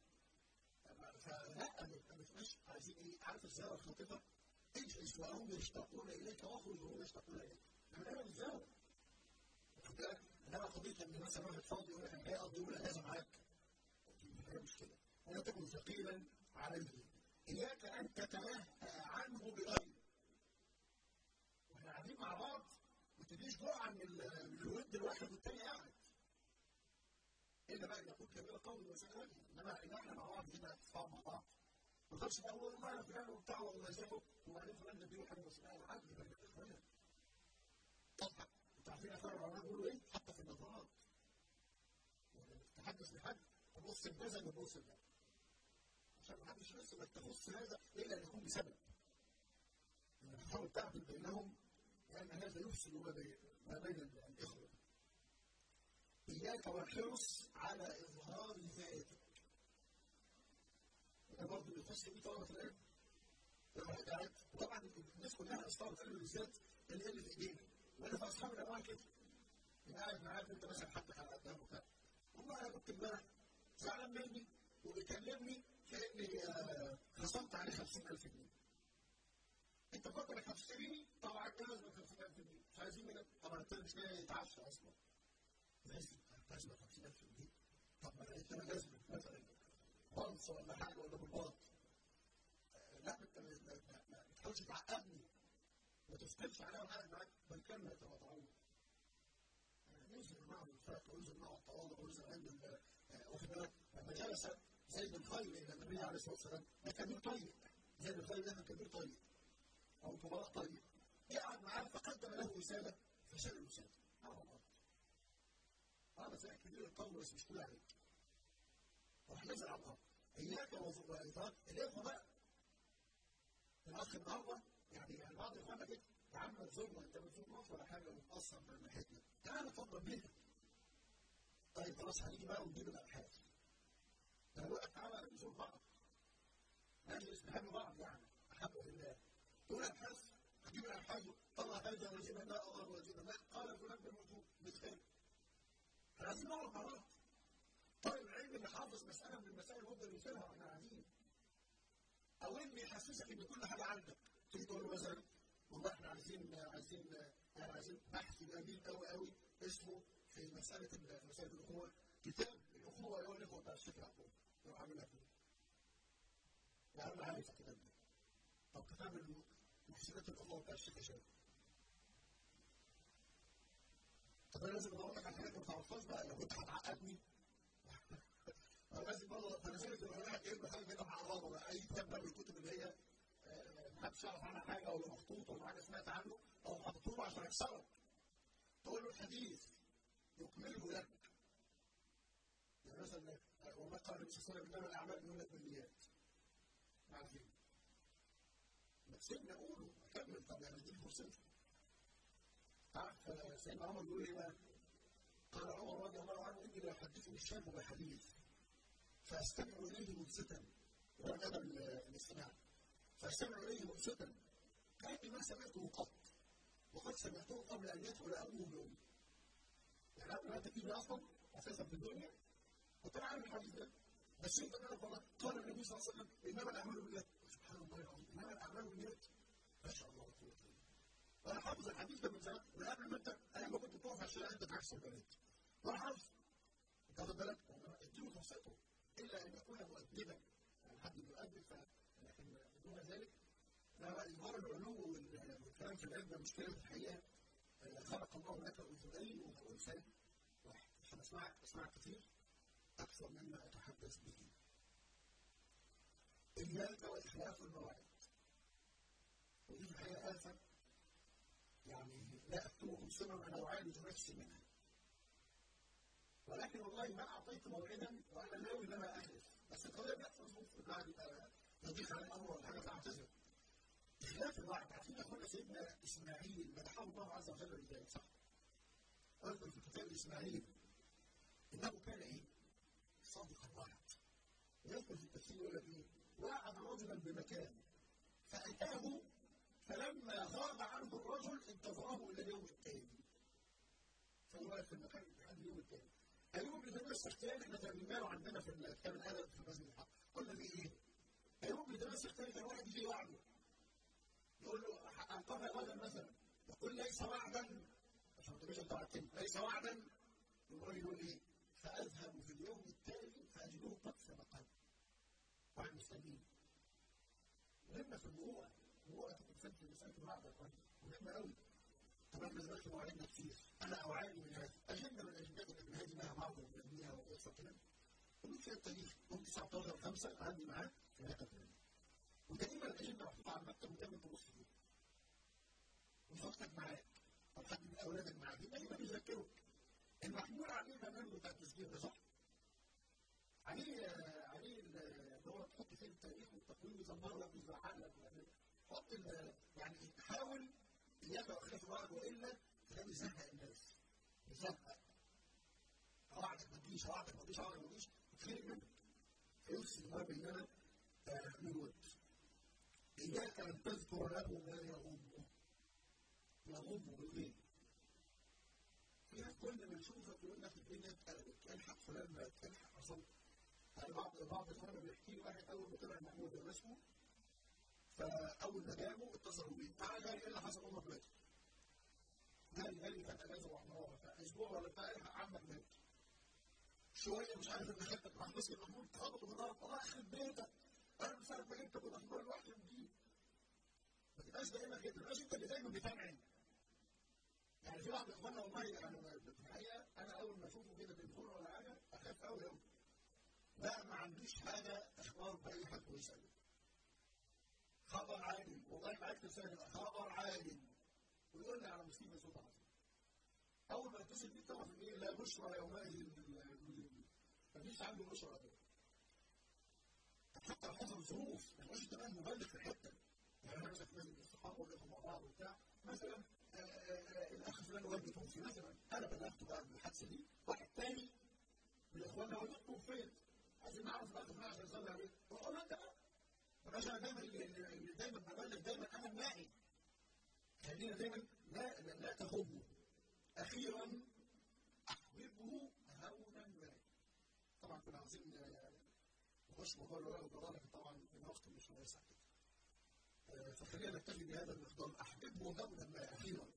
فلا ما بتبقاش عايزين ايه عارف الزياره الخاطفه اجلس وهم يشتاقون اليك واخرج وهم يشتاقون اليك انا انا بالزياره انما قضيه ان مثلا واحد فاضي يقول لك انا جاي اقضي يوم الاجازه معاك هي مش كده ولا تكن ثقيلا عليه اياك ان تتنهى عنه بغير واحنا قاعدين مع بعض ما تديش جرعه من الود الواحد والتاني قاعد الا بقى ان يكون كبير قوي وسهل انما ان احنا مع بعض كده اصحاب مع بعض ما تقدرش بقى اقول والله انا فلان وبتاع والله زيه وبعدين فلان ده بيقول حاجه بس لا العدل بين الاخوان طبعا انتوا عارفين اخوان العلماء بيقولوا ايه؟ حتى في النظرات تحدث لحد تبص لكذا تبص لده عشان ما حدش يبص انك تخص هذا الا ان يكون بسبب انك تحاول تعدل بينهم لان هذا يفسد ما بين الاخوه إياك والحرص على إظهار ذاتك. ده برضه بيخش بيه طلبة العلم. وطبعا الناس كلها أصلا العلم بالذات اللي هي اللي في إيدينا. وانا في اصحاب الانواع كده قاعد معاك انت مثلا حد على قدام وبتاع والله انا كنت امبارح زعلان مني وبيكلمني كاني خصمت عليه 50000 جنيه انت فاكر انك هتشتريني طبعا جاهز ب 50000 جنيه مش عايزين منك طبعا التاني مش جاي يتعشى اصلا لازم لازم 50000 جنيه طب ما لقيت انا لازم مثلا بلص ولا حاجه ولا بالبلط لا انت ما تحاولش تعقدني ما تفتنش عليا وانا قاعد معاك بل كان يتواضعون ينزل معه الفرق وينزل معه التواضع وينزل عند واخد بالك لما جلس زيد الخيل الى النبي عليه الصلاه والسلام ده كبير طيب زيد الخيل ده كبير طيب او كبراء طيب قعد معاه فقدم له وساده فشال الوساده على الارض هذا زي كبير القوم بس مش كل عليك راح نزل على الارض اياك وايضاك اليك بقى الاخ النهارده يعني بعض اخواننا كده يا عم تزورنا انت بتزور مصر ولا حاجه ومتاثر من ناحيتنا تعالى اتفضل بينا طيب خلاص هنيجي بقى ونجيب الابحاث انا بقول لك تعالى نزور بعض نجلس نحب بعض يعني احب في الله تقول ابحاث هجيب الابحاث طلع هذا وجيب الماء الله وجيب الماء قال فلان بالوجوب بالخير عايزين نقعد مع بعض طالب العلم اللي حافظ مساله من المسائل ويفضل يثيرها واحنا قاعدين او اللي يحسسك ان كل حاجه عندك تيجي تقول له مثلا والله احنا عايزين عايزين يعني عايزين بحث جميل قوي قوي اسمه في مساله في مساله الاخوه كتاب الاخوه اللي هو الاخوه بتاع الشيخ يعقوب يروح عاملها فيه. يعني انا عارف الكتاب ده. طب كتاب محسنات الاخوه بتاع الشيخ هشام. طب انا لازم ادور لك على حاجات ما تعرفهاش بقى لو كنت هتعقدني انا لازم برضه فنزلت العلماء كلمه حاجه كده معرضه بقى اي كتاب بقى من الكتب اللي هي محدش يعرف عنها حاجه ولا مخطوط ولا حاجه سمعت عنه او حطوه عشان يكسرك تقول له الحديث يكمله لك يعني مثلا وما قال النبي صلى الله عليه وسلم انما الاعمال بالنيات بالنيات عارفين ما تسيبني اقوله اكمل طب يعني اديني فرصتي عارف سيدنا عمر بيقول ايه بقى؟ قال عمر رضي الله عنه اني لا احدثني الشاب بحديث فاستمع اليه منصتا هو ادب الاستماع فاستمع اليه منصتا كاني ما سمعته قط وقد سمعته قبل ان يدخل ابوه بامه يعني قبل ما تجيب اصلا اساسا في الدنيا كنت انا عارف الحديث ده بس انت تعرف والله قال النبي صلى الله عليه وسلم انما الاعمال بالنيات سبحان الله العظيم انما الاعمال بالنيات ما شاء الله قوه انا حافظ الحديث ده من زمان من قبل ما انت انا ما كنت بتقف على الشارع انت تعكس البنات وانا حافظ انت واخد بالك اديله فرصته الا ان يكون مؤدبا يعني حد بيؤدب لكن دون ذلك لا إظهار العلو والكلام في العلم مشكلة في الحقيقة خلق الله لك أذنين ولسان واحد عشان أسمعك أسمعك كتير أكثر مما أتحدث به إياك وإخلاف المواعيد ودي في الحقيقة آفة يعني لا أكتبكم سرا أنا أعالج نفسي منها ولكن والله ما أعطيت موعدا وأنا ناوي إن أنا أخلف بس القضية بتحصل في بعد تضيق على الأمر ولا حاجة تعتذر بخلاف الوعد عارفين يا اخوانا سيدنا اسماعيل مدحه الله عز وجل بذلك صح؟ اذكر في كتاب اسماعيل انه كان ايه؟ صادق الوعد ويذكر في التفسير يقول لك ايه؟ وعد رجلا بمكان فاتاه فلما غاب عنه الرجل انتظره الى اليوم التالي فهو في المكان لحد اليوم التالي ايوب بن دمشق الثاني احنا ترجمناه عندنا في كتاب الادب في المسجد الحق قلنا فيه ايه؟ ايوب بن دمشق الثاني كان واحد يجي وعده يقول له انقذ غدا مثلا يقول ليس وعدا عشان ما تقولش انت وعدتني ليس وعدا الراجل يقول ايه؟ فاذهب في اليوم التالي فاجده قد سبقني واحد مستنيه مهمه في المروءه المروءه تكون في مساله الوعد يا اخوان مهمه قوي طبعا ما زالت مواعيدنا كتير انا اعاني من هذا اجنده من الاجندات اللي بنهاجم لها بعض ونبنيها ويحصل كده ومن فيها التاريخ يوم 19 5 عندي معاه في هذا الفيلم ودايما الاجنده محطوطه على المكتب ودايما تبص فيه وزوجتك معاك او حد من اولادك معاك يبقى دايما بيذكرك المحمول عليه البرنامج بتاع التسجيل ده صح؟ عليه عليه اللي هو تحط فيه التاريخ والتقويم يظبر لك ويزرع لك حط يعني حاول اياك واخلاف الوعد والا ده بيزهق الناس بيزهق وعدك ما تجيش وعدك ما تجيش وعدك ما تجيش يتخرج منك فيفسد ما بيننا من ود إياك أن تذكر له ما يغضه يغضه بالإيه؟ فيها كل ما نشوفك يقول لك الدنيا اتقلبت الحق فلان مات الحق حصل يعني بعض بعض اخواننا بيحكي لي واحد اول ما طلع محمود ده اسمه فاول ما جابه اتصلوا بيه تعالى جاري ايه اللي حصل امك ماتت جاري جاري كانت اجازه وحمراء فاسبوع ولا بتاع الحق عمك مات شويه مش عارف ان خدتك مع الناس المحمود خبطوا بالنار الله يخرب بيتك انا من ساعه ما جبتك والاخبار الوحشه دي ما تبقاش دايما كده ما تبقاش انت اللي دايما بتنعم يعني في بعض اخواننا والله يعني في الحقيقه انا اول ما اشوفه كده بيدخل ولا حاجه اخاف قوي قوي لا ما عنديش حاجه اخبار باي حد ويسال خبر عاجل والله معاك تسال خبر عاجل ويقول لي على مصيبه صوت عظيم اول ما اتصل بيه طبعا ايه لا بشرى يومئذ للمجرمين مفيش عنده بشرى ابدا حتى لو حصل ظروف ما تبقاش كمان مبالغ في الحته يعني انا مثلا لازم الصحاب وقفوا مع بعض وبتاع مثلا الاخ فلان والده توفي مثلا انا بلغته بقى بالحادثه دي واحد تاني من اخواننا والدته توفيت عايزين نعرف بقى فلان عشان يصلي عليه روح له انت بقى ما انا دايما اللي دايما ببلغ دايما انا النائي خلينا دايما لا لا تخبه اخيرا احببه هونا ما طبعا كنا عايزين نخش موضوع الولاء والبراءه لكن طبعا الوقت مش واسع كده فخلينا نكتفي بهذا المقدار احببه هونا ما اخيرا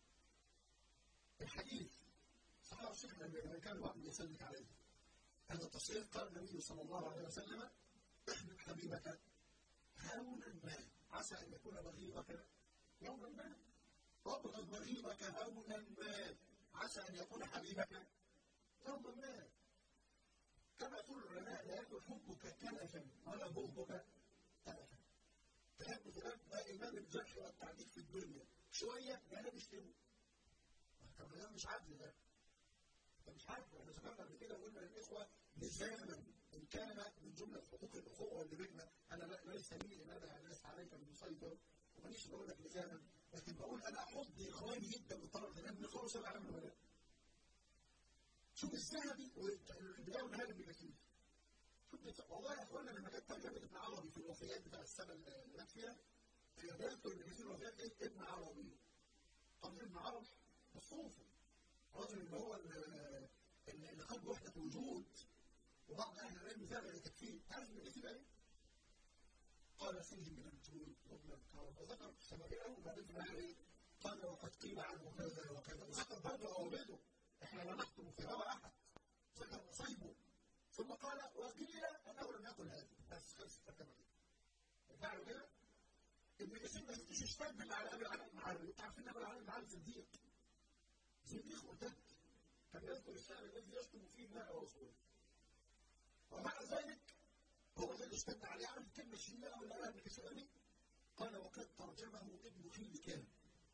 الحديث صحيح الشيخ لما كان الواحد يسلك عليه هذا التصريح قال النبي صلى الله عليه وسلم احبب حبيبك هونا ما عسى ان يكون بغيضك يوما ما وابغض بغيضك هونا ما عسى ان يكون حبيبك يوما ما كما يقول العلماء لا يكن حبك كنفا ولا بغضك تلفا تحب فلان ده ايمان الجرح والتعديل في الدنيا شويه ده مش كده طب ده مش عدل ده ده مش عدل احنا ذكرنا قبل كده وقلنا للاخوه لزاما ان كان من جمله حقوق الاخوه اللي بيننا انا ليس لي ان انا ليس عليك بمسيطر ومانيش بقول لك لزاما لكن بقول انا احض اخواني جدا بالطرف ده من خلص العالم الولاد شوف الذهبي والبدايه والنهايه ابن كثير شوف والله يا اخوانا لما كانت ترجمه ابن عربي في الوفيات بتاع السنه اللي مات فيها في بدايته ابن كثير الوفيات ايه ابن عربي طب ابن عربي الصوفي الراجل اللي هو اللي خد وحده وجود وبعض اهل العلم ذهب لتكفير تعرف ابن كثير ايه؟ قال فيه من الجود ومن الكرم وذكر سببه وبعدين في قال وقد قيل عنه كذا وكذا وذكر برضه اولاده احنا لا نحكم في هوى احد ذكر مصيبه ثم قال وقيل انه لم يقل هذا بس خلص ترجمه كده فعلوا كده ابن كثير ما يفتش يشتغل على ابي العالم المعري انتوا عارفين ابي العالم المعري صديق صديق مرتد كان يذكر الشعر الذي يشتم فيه الله ورسوله ومع ذلك هو الذي اشتد عليه عارف كلمه شيئا ولا لا ابن كثير قال وقد ترجمه ابن خل كان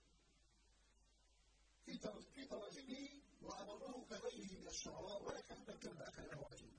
في في تراجمه وأمره كغيره من الشعراء ولكن هذا الكلب أكل له عجيب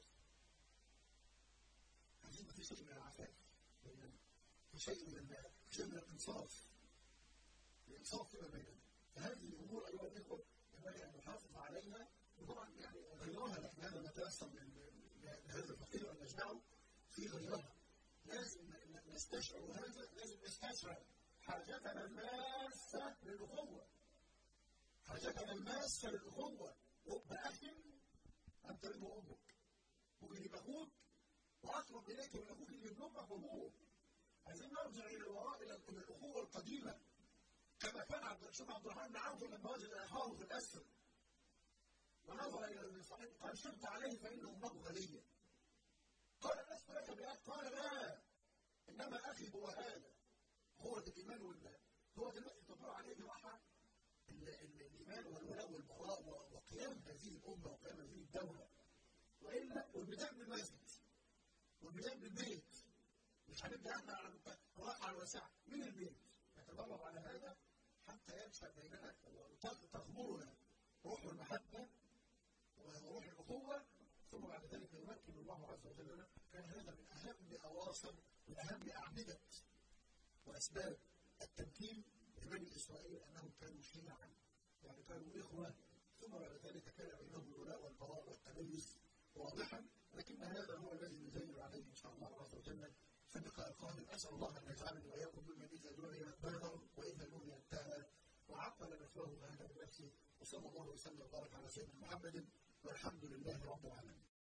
عايزين في شيء من العفاف في شيء من في شيء من الإنصاف الإنصاف فيما بيننا فهذه الأمور أيها الإخوة ينبغي أن نحافظ عليها وطبعا يعني غيرها نحن هذا نتيسر لهذا الفقير أن نجمعه في غيرها لازم نستشعر هذا لازم نستشعر حاجتنا الماسة للأخوة حاجتنا الماسة للأخوة رب أخ أن ترد أمك ممكن يبقى أخوك وأقرب إليك من أخوك اللي ابن أمك وأبوه عايزين نرجع إلى الوراء إلى الأخوة القديمة كما كان عبد شوف عبد الرحمن بن عوف لما وجد أخاه في الأسر ونظر إلى المصاحب قال شرط عليه فإن أمه غنية قال لست لك بأخ قال لا إنما أخي هو هذا هو الإيمان والله هو دلوقتي تدور عليه راحة الايمان والولاء والبراء وقيام هذه الامه وقيام هذه الدوله والا والبدايه من المسجد والبدايه من البيت مش هنبدا احنا على الراحه على الوسع من البيت نتدرب على هذا حتى ينشا بيننا تغمرنا روح المحبه وروح الاخوه ثم بعد ذلك يمكن الله عز وجل لنا كان هذا من اهم اواصر من اهم اعمده واسباب التمكين لبني اسرائيل انهم كانوا شيعا يعني كانوا اخوه ثم بعد ذلك كان بينهم الولاء والبراء والتميز واضحا لكن هذا هو الذي نزين عليه ان شاء الله عز وجل في اللقاء القادم اسال الله ان يجعلني واياكم ممن اذا دعي بلغ واذا نودي انتهى وعقل مثله هذا بنفسي وصلى الله وسلم وبارك على سيدنا محمد والحمد لله رب العالمين